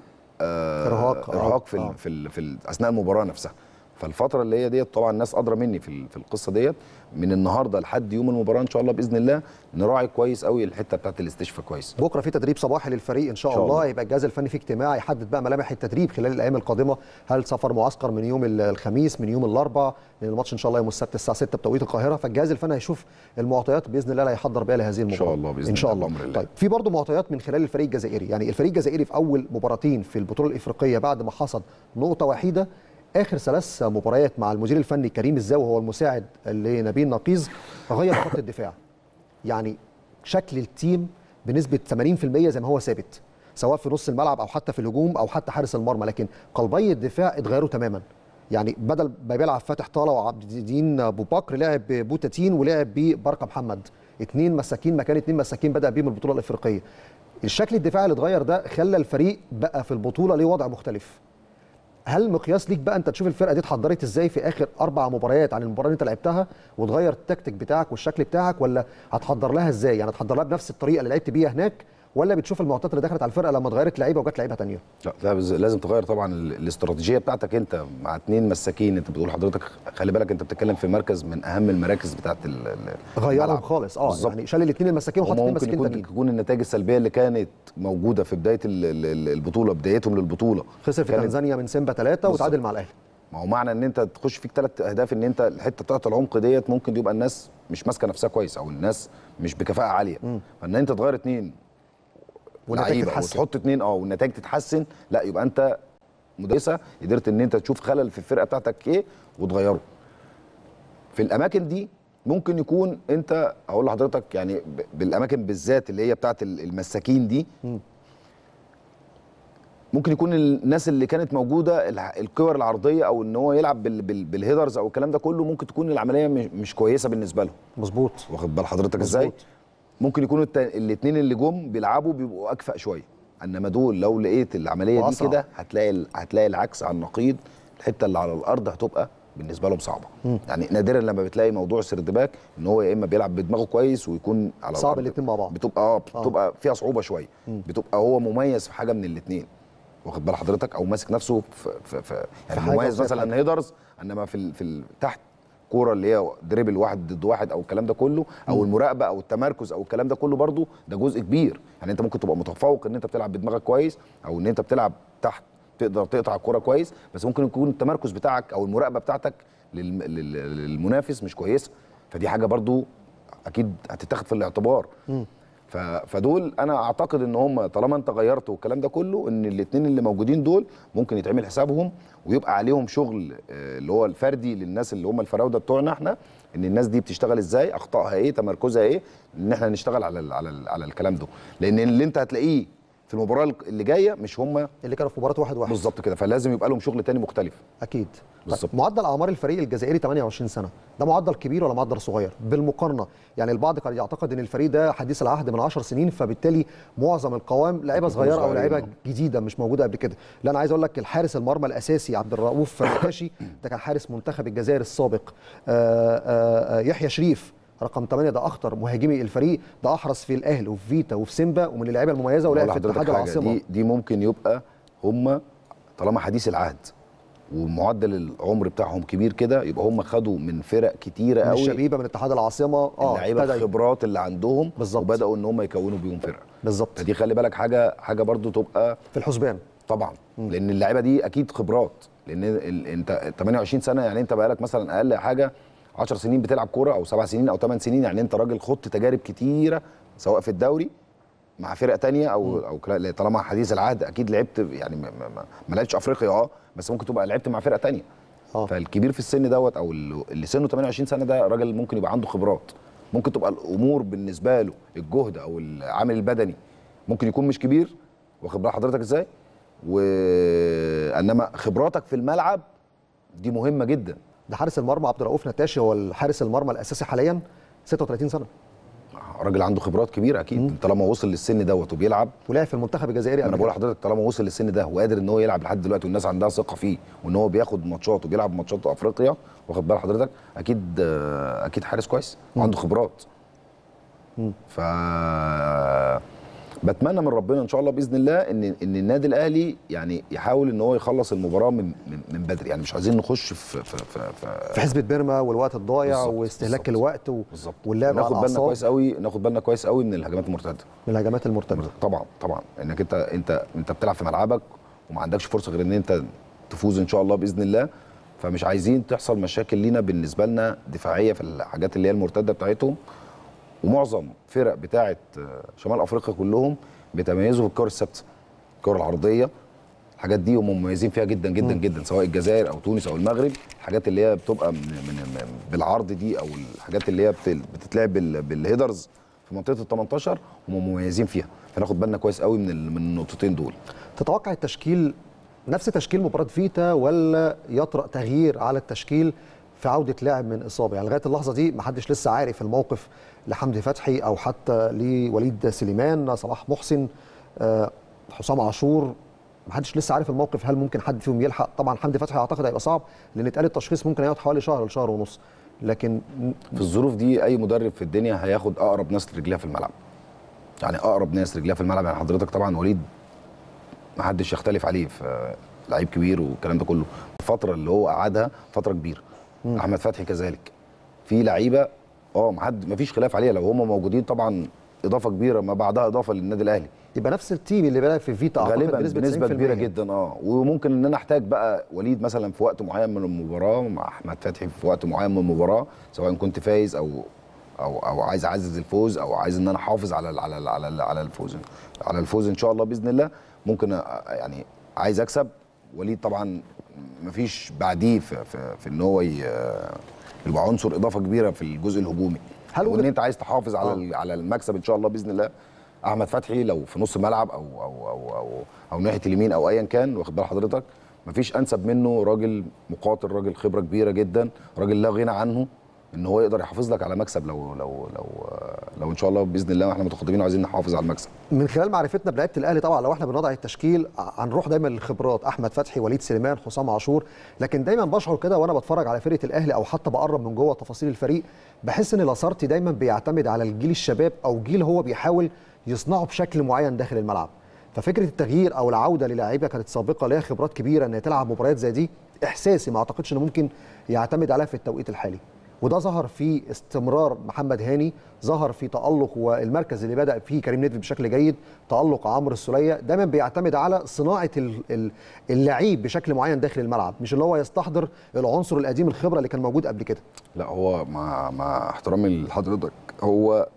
Speaker 2: آه
Speaker 1: إرهاق، آه،
Speaker 2: ارهاق في
Speaker 1: آه.
Speaker 2: ال في, ال في ال اثناء المباراه نفسها فالفتره اللي هي ديت طبعا الناس ادرى مني في ال- في القصه ديت من النهارده لحد يوم المباراه ان شاء الله باذن الله نراعي كويس قوي الحته بتاعت الاستشفاء كويس
Speaker 1: بكره في تدريب صباحي للفريق ان شاء,
Speaker 2: إن شاء
Speaker 1: الله.
Speaker 2: الله.
Speaker 1: يبقى الجهاز الفني في اجتماع يحدد بقى ملامح التدريب خلال الايام القادمه هل سفر معسكر من يوم ال- الخميس من يوم الاربعاء لان الماتش ان شاء الله يوم السبت الساعه 6 بتوقيت القاهره فالجهاز الفني هيشوف المعطيات باذن الله اللي هيحضر بيها لهذه المباراه
Speaker 2: شاء الله بإذن
Speaker 1: ان شاء
Speaker 2: الله
Speaker 1: الله
Speaker 2: بأمر الله.
Speaker 1: طيب في برضه معطيات من خلال الفريق الجزائري يعني الفريق الجزائري في اول مباراتين في البطوله الافريقيه بعد ما حصد نقطه وحيده اخر ثلاث مباريات مع المدير الفني كريم الزاوي وهو المساعد لنبيل نقيز غير خط الدفاع يعني شكل التيم بنسبه 80% زي ما هو ثابت سواء في نص الملعب او حتى في الهجوم او حتى حارس المرمى لكن قلبي الدفاع اتغيروا تماما يعني بدل ما بيلعب فاتح طاله وعبد الدين ابو بكر لعب ببوتاتين ولعب ببركه محمد اثنين مساكين مكان اثنين مساكين بدا بيهم البطوله الافريقيه الشكل الدفاعي اللي اتغير ده خلى الفريق بقى في البطوله ليه وضع مختلف هل مقياس ليك بقى انت تشوف الفرقه دي اتحضرت ازاي في اخر اربع مباريات عن المباراه اللي انت لعبتها وتغير التكتيك بتاعك والشكل بتاعك ولا هتحضر لها ازاي يعني هتحضر لها بنفس الطريقه اللي لعبت بيها هناك ولا بتشوف المعطيات اللي دخلت على الفرقه لما اتغيرت لعيبه وجت لعيبه ثانيه
Speaker 2: لا لا بز- لازم تغير طبعا ال- الاستراتيجيه بتاعتك انت مع اتنين مساكين انت بتقول حضرتك خلي بالك انت بتتكلم في مركز من اهم المراكز بتاعت ال- ال-
Speaker 1: غيرهم
Speaker 2: الملعب.
Speaker 1: خالص اه
Speaker 2: بالظبط.
Speaker 1: يعني شال الاثنين المساكين وحط
Speaker 2: هما
Speaker 1: اثنين
Speaker 2: ممكن
Speaker 1: مساكين
Speaker 2: يكون
Speaker 1: تانيين
Speaker 2: تكون النتائج السلبيه اللي كانت موجوده في بدايه ال- ال- البطوله بدايتهم للبطوله
Speaker 1: خسر في
Speaker 2: كانت-
Speaker 1: تنزانيا من سيمبا ثلاثه
Speaker 2: بالظبط.
Speaker 1: وتعادل مع الاهلي
Speaker 2: ما هو معنى ان انت تخش فيك ثلاث اهداف ان انت الحته بتاعت العمق ديت ممكن يبقى الناس مش ماسكه نفسها كويس او الناس مش بكفاءه عاليه فان انت تغير اتنين
Speaker 1: والنتائج
Speaker 2: لعيبة
Speaker 1: تتحسن.
Speaker 2: وتحط اتنين اه والنتائج تتحسن لا يبقى انت مدرسه قدرت ان انت تشوف خلل في الفرقه بتاعتك ايه وتغيره في الاماكن دي ممكن يكون انت اقول لحضرتك يعني ب- بالاماكن بالذات اللي هي بتاعت ال- المساكين دي ممكن يكون الناس اللي كانت موجوده الع- الكور العرضيه او ان هو يلعب بال بال بالهيدرز او الكلام ده كله ممكن تكون العمليه مش, مش كويسه بالنسبه لهم
Speaker 1: مظبوط
Speaker 2: واخد بال حضرتك ازاي
Speaker 1: مظبوط.
Speaker 2: ممكن يكونوا الاثنين اللي جم بيلعبوا بيبقوا اكفأ شويه انما دول لو لقيت العمليه دي
Speaker 1: وأصعب.
Speaker 2: كده هتلاقي ال- هتلاقي العكس على النقيض الحته اللي على الارض هتبقى بالنسبه لهم صعبه يعني نادرا لما بتلاقي موضوع سردباك ان هو يا اما بيلعب بدماغه كويس ويكون على
Speaker 1: صعب
Speaker 2: الأرض.
Speaker 1: الاتنين مع بعض.
Speaker 2: بتبقى اه بتبقى فيها صعوبه شويه بتبقى هو مميز في حاجه من الاثنين واخد بال حضرتك او ماسك نفسه في في, في يعني
Speaker 1: حاجة
Speaker 2: مميز
Speaker 1: وفي
Speaker 2: مثلا
Speaker 1: حاجة.
Speaker 2: هيدرز انما في ال في ال تحت كوره اللي هي دريبل واحد ضد واحد او الكلام ده كله او المراقبه او التمركز او الكلام ده كله برضو ده جزء كبير يعني انت ممكن تبقى متفوق ان انت بتلعب بدماغك كويس او ان انت بتلعب تحت تقدر تقطع الكوره كويس بس ممكن يكون التمركز بتاعك او المراقبه بتاعتك للم- لل- للمنافس مش كويسه فدي حاجه برضو اكيد هتتاخد في الاعتبار ف- فدول انا اعتقد ان هم طالما انت غيرت والكلام ده كله ان الاثنين اللي موجودين دول ممكن يتعمل حسابهم ويبقى عليهم شغل آه، اللي هو الفردي للناس اللي هم الفراوده بتوعنا احنا ان الناس دي بتشتغل ازاي اخطائها ايه تمركزها ايه ان احنا نشتغل على ال على ال على الكلام ده لان اللي انت هتلاقيه في المباراه اللي جايه مش هم
Speaker 1: اللي كانوا في مباراه واحد واحد
Speaker 2: بالظبط كده فلازم يبقى لهم شغل تاني مختلف
Speaker 1: اكيد
Speaker 2: بالظبط.
Speaker 1: طيب معدل اعمار الفريق الجزائري 28 سنه ده معدل كبير ولا معدل صغير بالمقارنه يعني البعض قد يعتقد ان الفريق ده حديث العهد من 10 سنين فبالتالي معظم القوام لعيبه صغيره او
Speaker 2: صغيرين،
Speaker 1: لعيبه
Speaker 2: آه.
Speaker 1: جديده مش موجوده قبل كده لا انا عايز اقول لك الحارس المرمى الاساسي عبد الرؤوف فركاشي ده كان حارس منتخب الجزائر السابق آآ آآ يحيى شريف رقم 8 ده اخطر مهاجمي الفريق ده احرز في الاهلي وفي فيتا وفي سيمبا ومن اللعيبه المميزه ولعب
Speaker 2: أقول
Speaker 1: في
Speaker 2: لحضرتك
Speaker 1: اتحاد
Speaker 2: حاجة،
Speaker 1: العاصمه
Speaker 2: دي دي ممكن يبقى هم طالما حديث العهد ومعدل العمر بتاعهم كبير كده يبقى هم خدوا من فرق كتيره
Speaker 1: من
Speaker 2: قوي
Speaker 1: الشبيبه من اتحاد العاصمه اه
Speaker 2: اللعيبه
Speaker 1: ابتدى-
Speaker 2: الخبرات اللي عندهم
Speaker 1: بالظبط.
Speaker 2: وبداوا ان هم يكونوا بيهم فرقه
Speaker 1: بالظبط
Speaker 2: فدي خلي بالك حاجه حاجه برضو تبقى
Speaker 1: في الحسبان
Speaker 2: طبعا لان اللعيبه دي اكيد خبرات لان ال... انت 28 سنه يعني انت بقالك مثلا اقل حاجه 10 سنين بتلعب كوره او 7 سنين او 8 سنين يعني انت راجل خضت تجارب كتيره سواء في الدوري مع فرق تانية او او كلا- طالما حديث العهد اكيد لعبت يعني ما, ما, ما, ما لعبتش افريقيا اه بس ممكن تبقى لعبت مع فرقه تانية
Speaker 1: اه
Speaker 2: فالكبير في السن دوت او اللي اللي سنه 28 سنه ده راجل ممكن يبقى عنده خبرات ممكن تبقى الامور بالنسبه له الجهد او العامل البدني ممكن يكون مش كبير واخد بال حضرتك ازاي وانما خبراتك في الملعب دي مهمه جدا
Speaker 1: ده حارس المرمى عبد الرؤوف نتاشي هو الحارس المرمى الاساسي حاليا 36 سنه
Speaker 2: راجل عنده خبرات كبيره اكيد طالما وصل للسن دوت وبيلعب
Speaker 1: ولعب في المنتخب الجزائري
Speaker 2: انا
Speaker 1: قبل
Speaker 2: بقول
Speaker 1: كده.
Speaker 2: لحضرتك طالما وصل للسن ده وقادر ان هو يلعب لحد دلوقتي والناس عندها ثقه فيه وان هو بياخد ماتشات وبيلعب ماتشات افريقيا واخد بال حضرتك اكيد آه، اكيد حارس كويس وعنده خبرات ف بتمنى من ربنا ان شاء الله باذن الله ان ان النادي الاهلي يعني يحاول ان هو يخلص المباراه من من, من بدري يعني مش عايزين نخش في في في, في
Speaker 1: في حسبه بيرما والوقت الضايع
Speaker 2: بالظبط،
Speaker 1: واستهلاك
Speaker 2: بالظبط.
Speaker 1: الوقت و...
Speaker 2: بالظبط
Speaker 1: واللعب على
Speaker 2: ناخد بالنا
Speaker 1: الأعصاب.
Speaker 2: كويس قوي ناخد بالنا كويس قوي من الهجمات المرتده
Speaker 1: من الهجمات المرتده
Speaker 2: طبعا طبعا انك انت انت انت بتلعب في ملعبك وما عندكش فرصه غير ان انت تفوز ان شاء الله باذن الله فمش عايزين تحصل مشاكل لينا بالنسبه لنا دفاعيه في الحاجات اللي هي المرتده بتاعتهم ومعظم فرق بتاعه شمال افريقيا كلهم بيتميزوا في الكره الثابته الكره العرضيه الحاجات دي هم مميزين فيها جدا جدا
Speaker 1: مم.
Speaker 2: جدا سواء الجزائر او تونس او المغرب الحاجات اللي هي بتبقى من, من, من بالعرض دي او الحاجات اللي هي بت- بتتلعب بال- بالهيدرز في منطقه ال 18 هم مميزين فيها فناخد بالنا كويس قوي من ال- من النقطتين دول
Speaker 1: تتوقع التشكيل نفس تشكيل مباراه فيتا ولا يطرأ تغيير على التشكيل في عوده لاعب من اصابه يعني لغايه اللحظه دي محدش لسه عارف الموقف لحمدي فتحي او حتى لوليد سليمان صلاح محسن آه، حسام عاشور محدش لسه عارف الموقف هل ممكن حد فيهم يلحق طبعا حمدي فتحي اعتقد هيبقى صعب لان اتقال التشخيص ممكن يقعد حوالي شهر لشهر ونص لكن
Speaker 2: في الظروف دي اي مدرب في الدنيا هياخد اقرب ناس رجليها في الملعب يعني اقرب ناس رجليها في الملعب يعني حضرتك طبعا وليد ما حدش يختلف عليه في لعيب كبير والكلام ده كله الفتره اللي هو قعدها فتره كبيره
Speaker 1: مم.
Speaker 2: احمد فتحي كذلك في لعيبه اه ما حد ما فيش خلاف عليها لو هم موجودين طبعا اضافه كبيره ما بعدها اضافه للنادي الاهلي
Speaker 1: يبقى نفس التيم اللي بيلعب في فيتا اعتقد
Speaker 2: غالبا
Speaker 1: بنسبه,
Speaker 2: بنسبه
Speaker 1: 90%.
Speaker 2: كبيره جدا اه وممكن ان انا احتاج بقى وليد مثلا في وقت معين من المباراه مع احمد فتحي في وقت معين من المباراه سواء كنت فايز او او او عايز اعزز الفوز او عايز ان انا احافظ على ال على ال على ال على الفوز على الفوز ان شاء الله باذن الله ممكن أ- يعني عايز اكسب وليد طبعا مفيش بعديه في, في, في ان هو ي- يبقى عنصر اضافه كبيره في الجزء الهجومي
Speaker 1: هل
Speaker 2: وان
Speaker 1: وجد-
Speaker 2: انت عايز تحافظ على
Speaker 1: آه.
Speaker 2: ال- على المكسب ان شاء الله باذن الله احمد فتحي لو في نص الملعب او او او او, أو ناحيه اليمين او ايا كان واخد بال حضرتك مفيش انسب منه راجل مقاتل راجل خبره كبيره جدا راجل لا غنى عنه ان هو يقدر يحافظ لك على مكسب لو لو لو لو ان شاء الله باذن الله واحنا متقدمين وعايزين نحافظ على المكسب
Speaker 1: من خلال معرفتنا بلعيبه الاهلي طبعا لو احنا بنضع التشكيل ع- هنروح دايما للخبرات احمد فتحي وليد سليمان حسام عاشور لكن دايما بشعر كده وانا بتفرج على فرقه الاهلي او حتى بقرب من جوه تفاصيل الفريق بحس ان لاسارتي دايما بيعتمد على الجيل الشباب او جيل هو بيحاول يصنعه بشكل معين داخل الملعب ففكره التغيير او العوده للاعيبه كانت سابقه ليها خبرات كبيره ان هي تلعب مباريات زي دي احساسي ما اعتقدش انه ممكن يعتمد عليها في التوقيت الحالي وده ظهر في استمرار محمد هاني ظهر في تألق والمركز اللي بدأ فيه كريم نيدفيد بشكل جيد تألق عمرو السولية دايما بيعتمد على صناعة ال- ال- اللعيب بشكل معين داخل الملعب مش اللي هو يستحضر العنصر القديم الخبرة اللي كان موجود قبل كده
Speaker 2: لا هو مع مع احترامي لحضرتك هو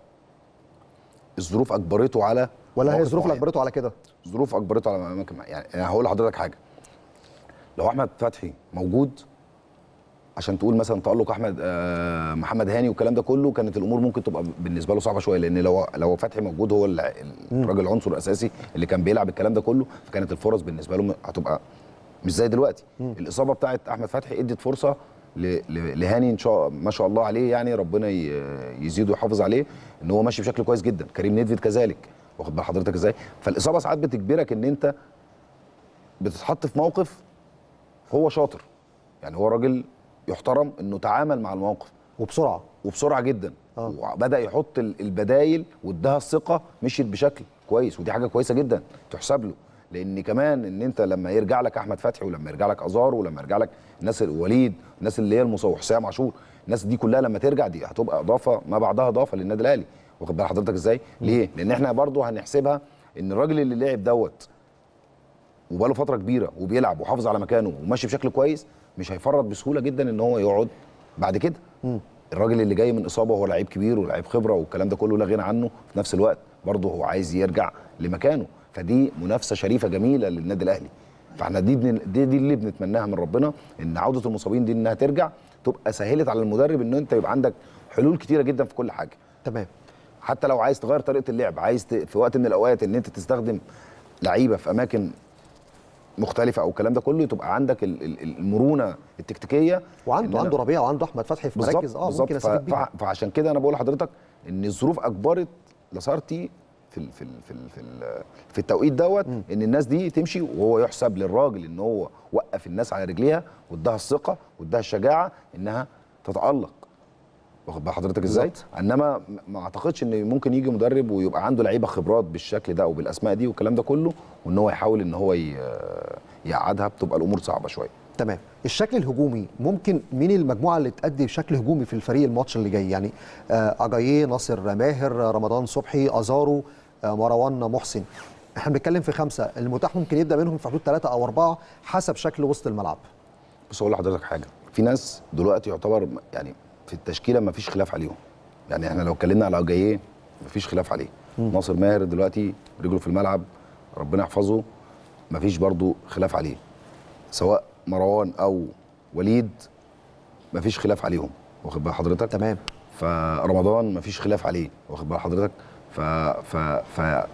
Speaker 2: الظروف اجبرته على
Speaker 1: ولا هي
Speaker 2: مواقف
Speaker 1: الظروف اللي
Speaker 2: معينة.
Speaker 1: اجبرته على كده
Speaker 2: ظروف اجبرته على اماكن يعني انا هقول لحضرتك حاجه لو احمد فتحي موجود عشان تقول مثلا تالق احمد آه، محمد هاني والكلام ده كله كانت الامور ممكن تبقى بالنسبه له صعبه شويه لان لو لو فتحي موجود هو الع- الراجل العنصر الاساسي اللي كان بيلعب الكلام ده كله فكانت الفرص بالنسبه له هتبقى مش زي دلوقتي الاصابه بتاعت احمد فتحي ادت فرصه ل- ل- لهاني ان شاء ما شاء الله عليه يعني ربنا ي- يزيد ويحافظ عليه ان هو ماشي بشكل كويس جدا كريم نيدفيد كذلك واخد بال حضرتك ازاي فالاصابه ساعات بتجبرك ان انت بتتحط في موقف هو شاطر يعني هو راجل يحترم انه تعامل مع الموقف
Speaker 1: وبسرعه
Speaker 2: وبسرعه جدا
Speaker 1: آه.
Speaker 2: وبدا يحط ال- البدايل واداها الثقه مشيت بشكل كويس ودي حاجه كويسه جدا تحسب له لان كمان ان انت لما يرجع لك احمد فتحي ولما يرجع لك ازار ولما يرجع لك الناس الوليد الناس اللي هي المصور حسام عاشور الناس دي كلها لما ترجع دي هتبقى اضافه ما بعدها اضافه للنادي الاهلي واخد بال حضرتك ازاي ليه لان احنا برضو هنحسبها ان الراجل اللي لعب دوت وبقاله فتره كبيره وبيلعب وحافظ على مكانه وماشي بشكل كويس مش هيفرط بسهوله جدا ان هو يقعد بعد كده الراجل اللي جاي من اصابه هو لعيب كبير ولاعيب خبره والكلام ده كله لا غنى عنه في نفس الوقت برضه هو عايز يرجع لمكانه فدي منافسه شريفه جميله للنادي الاهلي فاحنا دي, بن... دي دي اللي بنتمناها من ربنا ان عوده المصابين دي انها ترجع تبقى سهلت على المدرب ان انت يبقى عندك حلول كتيره جدا في كل حاجه
Speaker 1: تمام
Speaker 2: حتى لو عايز تغير طريقه اللعب عايز ت... في وقت من الاوقات ان انت تستخدم لعيبه في اماكن مختلفه او الكلام ده كله تبقى عندك ال- ال- المرونه التكتيكيه
Speaker 1: وعنده
Speaker 2: إن أنا-
Speaker 1: عنده ربيع وعنده احمد فتحي في
Speaker 2: بالظبط
Speaker 1: مراكز اه
Speaker 2: بالظبط.
Speaker 1: ممكن
Speaker 2: ف-
Speaker 1: استفيد بيها
Speaker 2: فع- فعشان كده انا بقول لحضرتك ان الظروف اجبرت لاسارتي في ال في ال في ال في, ال في التوقيت دوت ان الناس دي تمشي وهو يحسب للراجل ان هو وقف الناس على رجليها واداها الثقه واداها الشجاعه انها تتالق واخد بال حضرتك ازاي؟
Speaker 1: بالظبط.
Speaker 2: انما م- ما اعتقدش ان ممكن يجي مدرب ويبقى عنده لعيبه خبرات بالشكل ده او بالاسماء دي والكلام ده كله وان هو يحاول ان هو ي- يقعدها بتبقى الامور صعبه شويه
Speaker 1: تمام الشكل الهجومي ممكن مين المجموعه اللي تأدي بشكل هجومي في الفريق الماتش اللي جاي يعني آه اجاييه ناصر ماهر رمضان صبحي ازارو آه مروان محسن احنا بنتكلم في خمسه المتاح ممكن يبدا منهم في حدود ثلاثه او اربعه حسب شكل وسط الملعب
Speaker 2: بص اقول لحضرتك حاجه في ناس دلوقتي يعتبر م- يعني في التشكيله ما فيش خلاف عليهم يعني احنا لو اتكلمنا على جاييه ما فيش خلاف عليه ناصر ماهر دلوقتي رجله في الملعب ربنا يحفظه ما فيش برضه خلاف عليه سواء مروان او وليد ما فيش خلاف عليهم واخد بال حضرتك
Speaker 1: تمام
Speaker 2: فرمضان ما فيش خلاف عليه واخد بال حضرتك ف ف ف ال-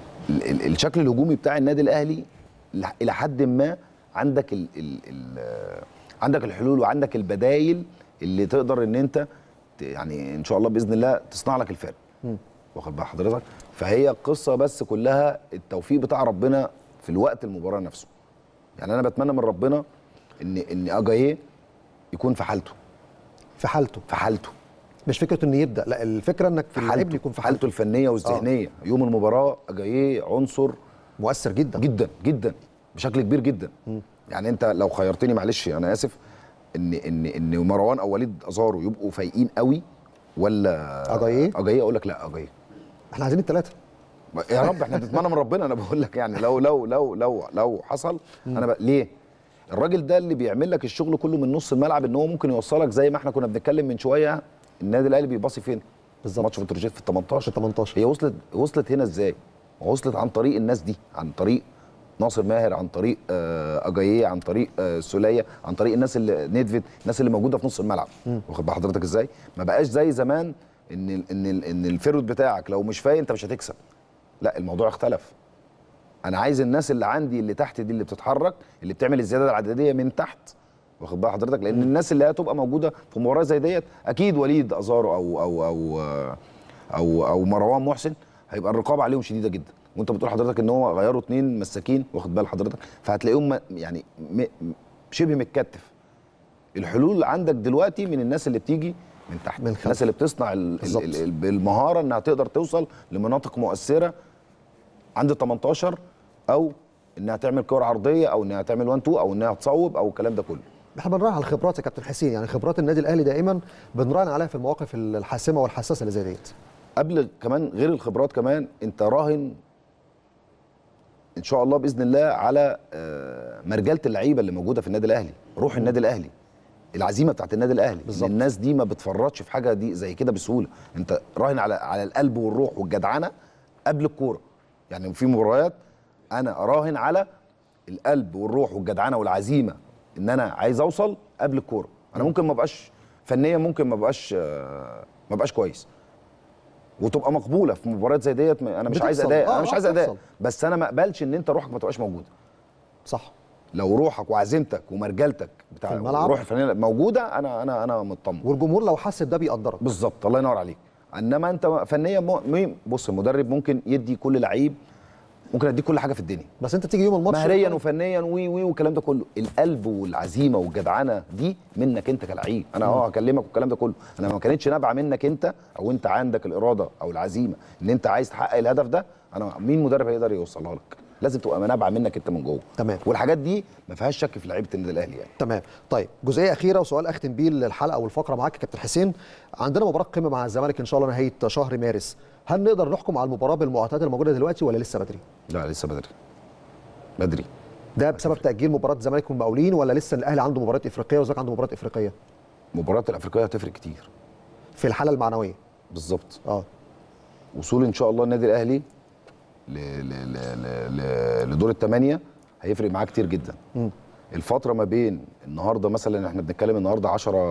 Speaker 2: ال- الشكل الهجومي بتاع النادي الاهلي لح- الى حد ما عندك ال ال ال عندك الحلول وعندك البدايل اللي تقدر ان انت ت- يعني ان شاء الله باذن الله تصنع لك الفرق واخد بال حضرتك فهي القصه بس كلها التوفيق بتاع ربنا في الوقت المباراه نفسه يعني انا بتمنى من ربنا ان ان اجاييه يكون في حالته
Speaker 1: في حالته
Speaker 2: في حالته
Speaker 1: مش فكره انه يبدا لا الفكره انك
Speaker 2: في
Speaker 1: اللعيب
Speaker 2: حالته
Speaker 1: يكون في
Speaker 2: حالته
Speaker 1: حالته
Speaker 2: الفنيه والذهنيه آه. يوم المباراه جايه عنصر
Speaker 1: مؤثر جدا
Speaker 2: جدا جدا بشكل كبير جدا يعني انت لو خيرتني معلش انا اسف ان ان ان مروان او وليد ازارو يبقوا فايقين قوي ولا
Speaker 1: أجاييه؟
Speaker 2: اجاييه اقول لك لا اجاييه
Speaker 1: احنا عايزين الثلاثه
Speaker 2: يا رب احنا بنتمنى من ربنا انا بقول لك يعني لو لو لو لو لو حصل انا بقى ليه الراجل ده اللي بيعمل لك الشغل كله من نص الملعب ان هو ممكن يوصلك زي ما احنا كنا بنتكلم من شويه النادي الاهلي بيباصي فين
Speaker 1: بالظبط.
Speaker 2: ماتش بتروجيت في ال 18
Speaker 1: في 18
Speaker 2: هي وصلت وصلت هنا ازاي وصلت عن طريق الناس دي عن طريق ناصر ماهر عن طريق آه، اجاييه عن طريق آه، سوليه عن طريق الناس اللي نيدفيد الناس اللي موجوده في نص الملعب واخد بال حضرتك ازاي ما بقاش زي زمان ان ال- ان ال- ان الفيرود بتاعك لو مش فايق انت مش هتكسب لا الموضوع اختلف انا عايز الناس اللي عندي اللي تحت دي اللي بتتحرك اللي بتعمل الزياده العدديه من تحت واخد بال حضرتك لان الناس اللي هتبقى موجوده في مباراه زي ديت اكيد وليد ازارو او او او او او مروان محسن هيبقى الرقابه عليهم شديده جدا وانت بتقول حضرتك ان هو غيروا اتنين مساكين واخد بال حضرتك فهتلاقيهم م- يعني م- م- شبه متكتف الحلول عندك دلوقتي من الناس اللي بتيجي من تحت
Speaker 1: من خلف.
Speaker 2: الناس اللي بتصنع ال-
Speaker 1: بالظبط.
Speaker 2: ال- ال- بالمهاره انها تقدر توصل لمناطق مؤثره عند ال 18 او انها تعمل كور عرضيه او انها تعمل 1 2 او انها تصوب او الكلام ده كله
Speaker 1: احنا بنراهن على الخبرات يا كابتن حسين يعني خبرات النادي الاهلي دائما بنراهن عليها في المواقف الحاسمه والحساسه اللي زي ديت
Speaker 2: قبل كمان غير الخبرات كمان انت راهن ان شاء الله باذن الله على آه، مرجله اللعيبه اللي موجوده في النادي الاهلي روح النادي الاهلي العزيمه بتاعت النادي الاهلي
Speaker 1: بالظبط.
Speaker 2: الناس دي ما بتفرطش في حاجه دي زي كده بسهوله انت راهن على على القلب والروح والجدعنه قبل الكوره يعني في مباريات انا اراهن على القلب والروح والجدعنه والعزيمه ان انا عايز اوصل قبل الكوره انا ممكن ما ابقاش فنيا ممكن ما ابقاش آه، ما ابقاش كويس وتبقى مقبوله في مباريات زي ديت ما- انا مش عايز
Speaker 1: بتحصل.
Speaker 2: اداء
Speaker 1: آه،
Speaker 2: انا مش
Speaker 1: آه،
Speaker 2: عايز اداء
Speaker 1: بتحصل.
Speaker 2: بس انا ما اقبلش ان انت روحك ما تبقاش موجوده
Speaker 1: صح
Speaker 2: لو روحك وعزيمتك ومرجلتك بتاع
Speaker 1: في الملعب.
Speaker 2: روح الفنيه موجوده انا انا انا مطمن
Speaker 1: والجمهور لو حس بده بيقدرك
Speaker 2: بالظبط الله ينور عليك انما انت فنيا مو- مي- بص المدرب ممكن يدي كل لعيب ممكن اديك كل حاجه في الدنيا
Speaker 1: بس انت تيجي يوم الماتش
Speaker 2: مهريا وفنيا وي وي والكلام ده كله القلب والعزيمه والجدعنه دي منك انت كلعيب انا اه هكلمك والكلام ده كله انا ما كانتش نابعه منك انت او انت عندك الاراده او العزيمه ان انت عايز تحقق الهدف ده انا مين مدرب هيقدر يوصلها لك لازم تبقى نابعه منك انت من جوه
Speaker 1: تمام.
Speaker 2: والحاجات دي ما فيهاش شك في لعيبه النادي الاهلي يعني
Speaker 1: تمام طيب جزئيه اخيره وسؤال اختم بيه الحلقه والفقره معاك يا كابتن حسين عندنا مباراه قمه مع الزمالك ان شاء الله نهايه شهر مارس هل نقدر نحكم على المباراه بالمعطيات الموجوده دلوقتي ولا لسه بدري
Speaker 2: لا لسه بدري بدري
Speaker 1: ده بسبب تاجيل مباراه الزمالك والمقاولين ولا لسه الاهلي عنده مباراه افريقيه والزمالك عنده مباراه افريقيه
Speaker 2: مباراه الافريقيه هتفرق كتير
Speaker 1: في الحاله المعنويه
Speaker 2: بالظبط
Speaker 1: اه
Speaker 2: وصول ان شاء الله النادي الاهلي ل- ل- ل- ل- ل- لدور الثمانيه هيفرق معاه كتير جدا
Speaker 1: مم.
Speaker 2: الفتره ما بين النهارده مثلا احنا بنتكلم النهارده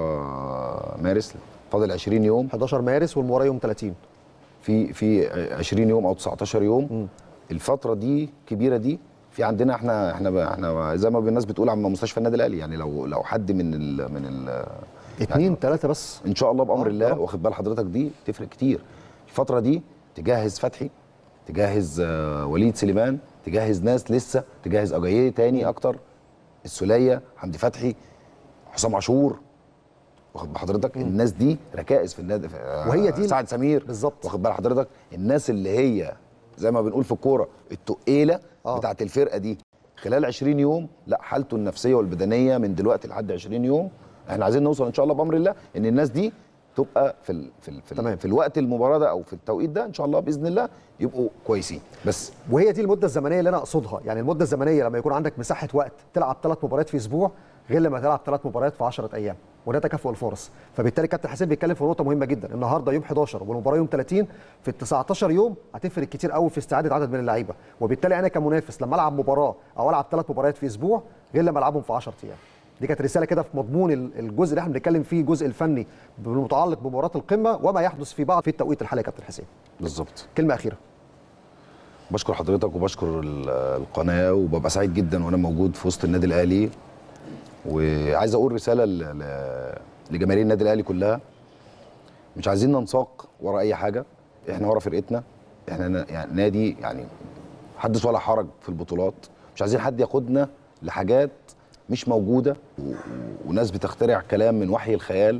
Speaker 2: 10 مارس فاضل 20 يوم
Speaker 1: 11 مارس والمباراه يوم 30
Speaker 2: في في 20 يوم او 19 يوم الفتره دي كبيره دي في عندنا احنا احنا احنا زي ما الناس بتقول عن مستشفى النادي الاهلي يعني لو لو حد من ال من ال
Speaker 1: اثنين ثلاثه بس
Speaker 2: ان شاء الله بامر
Speaker 1: آه،
Speaker 2: الله
Speaker 1: آه.
Speaker 2: واخد بال حضرتك دي تفرق كتير الفتره دي تجهز فتحي تجهز آه، وليد سليمان تجهز ناس لسه تجهز اجاييه تاني اكتر السوليه حمدي فتحي حسام عاشور واخد بال حضرتك الناس دي ركائز في النادي في- آه،
Speaker 1: وهي دي
Speaker 2: سعد سمير
Speaker 1: بالظبط.
Speaker 2: واخد بال حضرتك الناس اللي هي زي ما بنقول في الكوره التقيله
Speaker 1: آه.
Speaker 2: بتاعت الفرقه دي خلال 20 يوم لا حالته النفسيه والبدنيه من دلوقتي لحد 20 يوم احنا عايزين نوصل ان شاء الله بامر الله ان الناس دي تبقى في ال في ال في,
Speaker 1: تمام.
Speaker 2: ال في الوقت المباراه ده او في التوقيت ده ان شاء الله باذن الله يبقوا كويسين بس
Speaker 1: وهي دي المده الزمنيه اللي انا اقصدها يعني المده الزمنيه لما يكون عندك مساحه وقت تلعب ثلاث مباريات في اسبوع غير لما تلعب ثلاث مباريات في 10 ايام وده تكافؤ الفرص فبالتالي كابتن حسين بيتكلم في نقطه مهمه جدا النهارده يوم 11 والمباراه يوم 30 في ال 19 يوم هتفرق كتير قوي في استعاده عدد من اللعيبه وبالتالي انا كمنافس لما العب مباراه او العب ثلاث مباريات في اسبوع غير لما العبهم في 10 ايام دي كانت رساله كده في مضمون ال- الجزء اللي احنا بنتكلم فيه الجزء الفني المتعلق بمباراه القمه وما يحدث في بعض في التوقيت الحالي يا كابتن حسين
Speaker 2: بالظبط
Speaker 1: كلمه اخيره
Speaker 2: بشكر حضرتك وبشكر ال- القناه وببقى سعيد جدا وانا موجود في وسط النادي الاهلي وعايز اقول رساله ل- ل- لجماهير النادي الاهلي كلها مش عايزين ننساق ورا اي حاجه احنا ورا فرقتنا احنا نا- يعني نادي يعني حدث ولا حرج في البطولات مش عايزين حد ياخدنا لحاجات مش موجوده و- و- وناس بتخترع كلام من وحي الخيال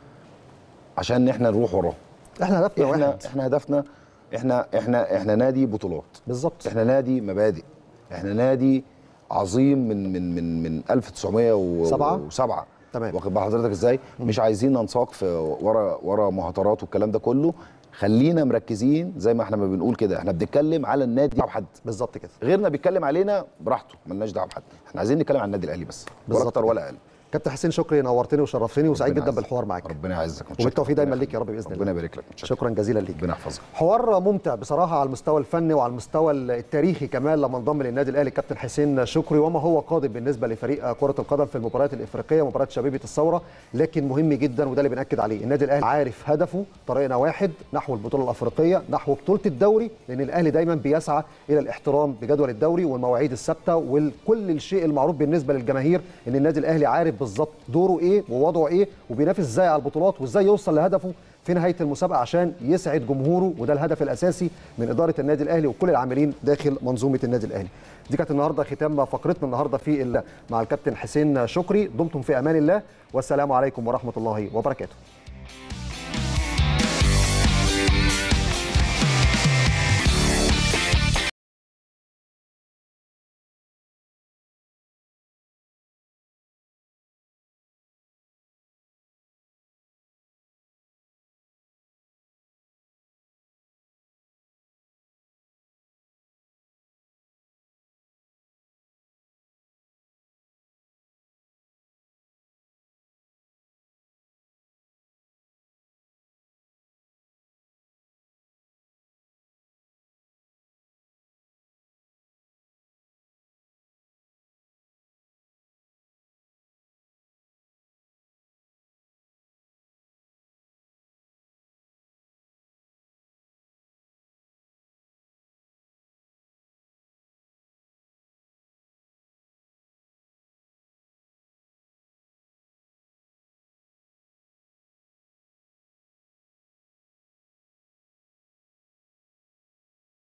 Speaker 2: عشان احنا نروح وراه
Speaker 1: احنا هدفنا
Speaker 2: احنا
Speaker 1: واحد
Speaker 2: احنا هدفنا احنا احنا احنا نادي بطولات
Speaker 1: بالظبط
Speaker 2: احنا نادي مبادئ احنا نادي عظيم من من من من 1907
Speaker 1: سبعة؟ تمام.
Speaker 2: واخد بال حضرتك ازاي مش عايزين ننساق في ورا ورا مهاترات والكلام ده كله خلينا مركزين زي ما احنا ما بنقول كده احنا بنتكلم على النادي بحد
Speaker 1: بالظبط كده
Speaker 2: غيرنا بيتكلم علينا براحته ملناش دعوه بحد احنا عايزين نتكلم عن النادي الاهلي بس ولا
Speaker 1: بالظبط
Speaker 2: اكتر ولا اقل
Speaker 1: كابتن حسين شكري نورتني وشرفتني وسعيد
Speaker 2: ربنا
Speaker 1: جدا
Speaker 2: يعزك.
Speaker 1: بالحوار معاك
Speaker 2: ربنا يعزك متشكر.
Speaker 1: وبالتوفيق دايما
Speaker 2: ربنا
Speaker 1: ليك يا رب باذن الله
Speaker 2: ربنا يبارك لك متشكر.
Speaker 1: شكرا جزيلا ليك
Speaker 2: ربنا يحفظك
Speaker 1: حوار ممتع بصراحه على المستوى الفني وعلى المستوى التاريخي كمان لما انضم للنادي الاهلي كابتن حسين شكري وما هو قادم بالنسبه لفريق كره القدم في المباريات الافريقيه مباراه شبيبه الثوره لكن مهم جدا وده اللي بناكد عليه النادي الاهلي عارف هدفه طريقنا واحد نحو البطوله الافريقيه نحو بطوله الدوري لان الاهلي دايما بيسعى الى الاحترام بجدول الدوري والمواعيد الثابته وكل الشيء المعروف بالنسبه للجماهير ان النادي الاهلي عارف بالظبط دوره ايه ووضعه ايه وبينافس ازاي على البطولات وازاي يوصل لهدفه في نهايه المسابقه عشان يسعد جمهوره وده الهدف الاساسي من اداره النادي الاهلي وكل العاملين داخل منظومه النادي الاهلي. دي كانت النهارده ختام فقرتنا النهارده في ال- مع الكابتن حسين شكري دمتم في امان الله والسلام عليكم ورحمه الله وبركاته.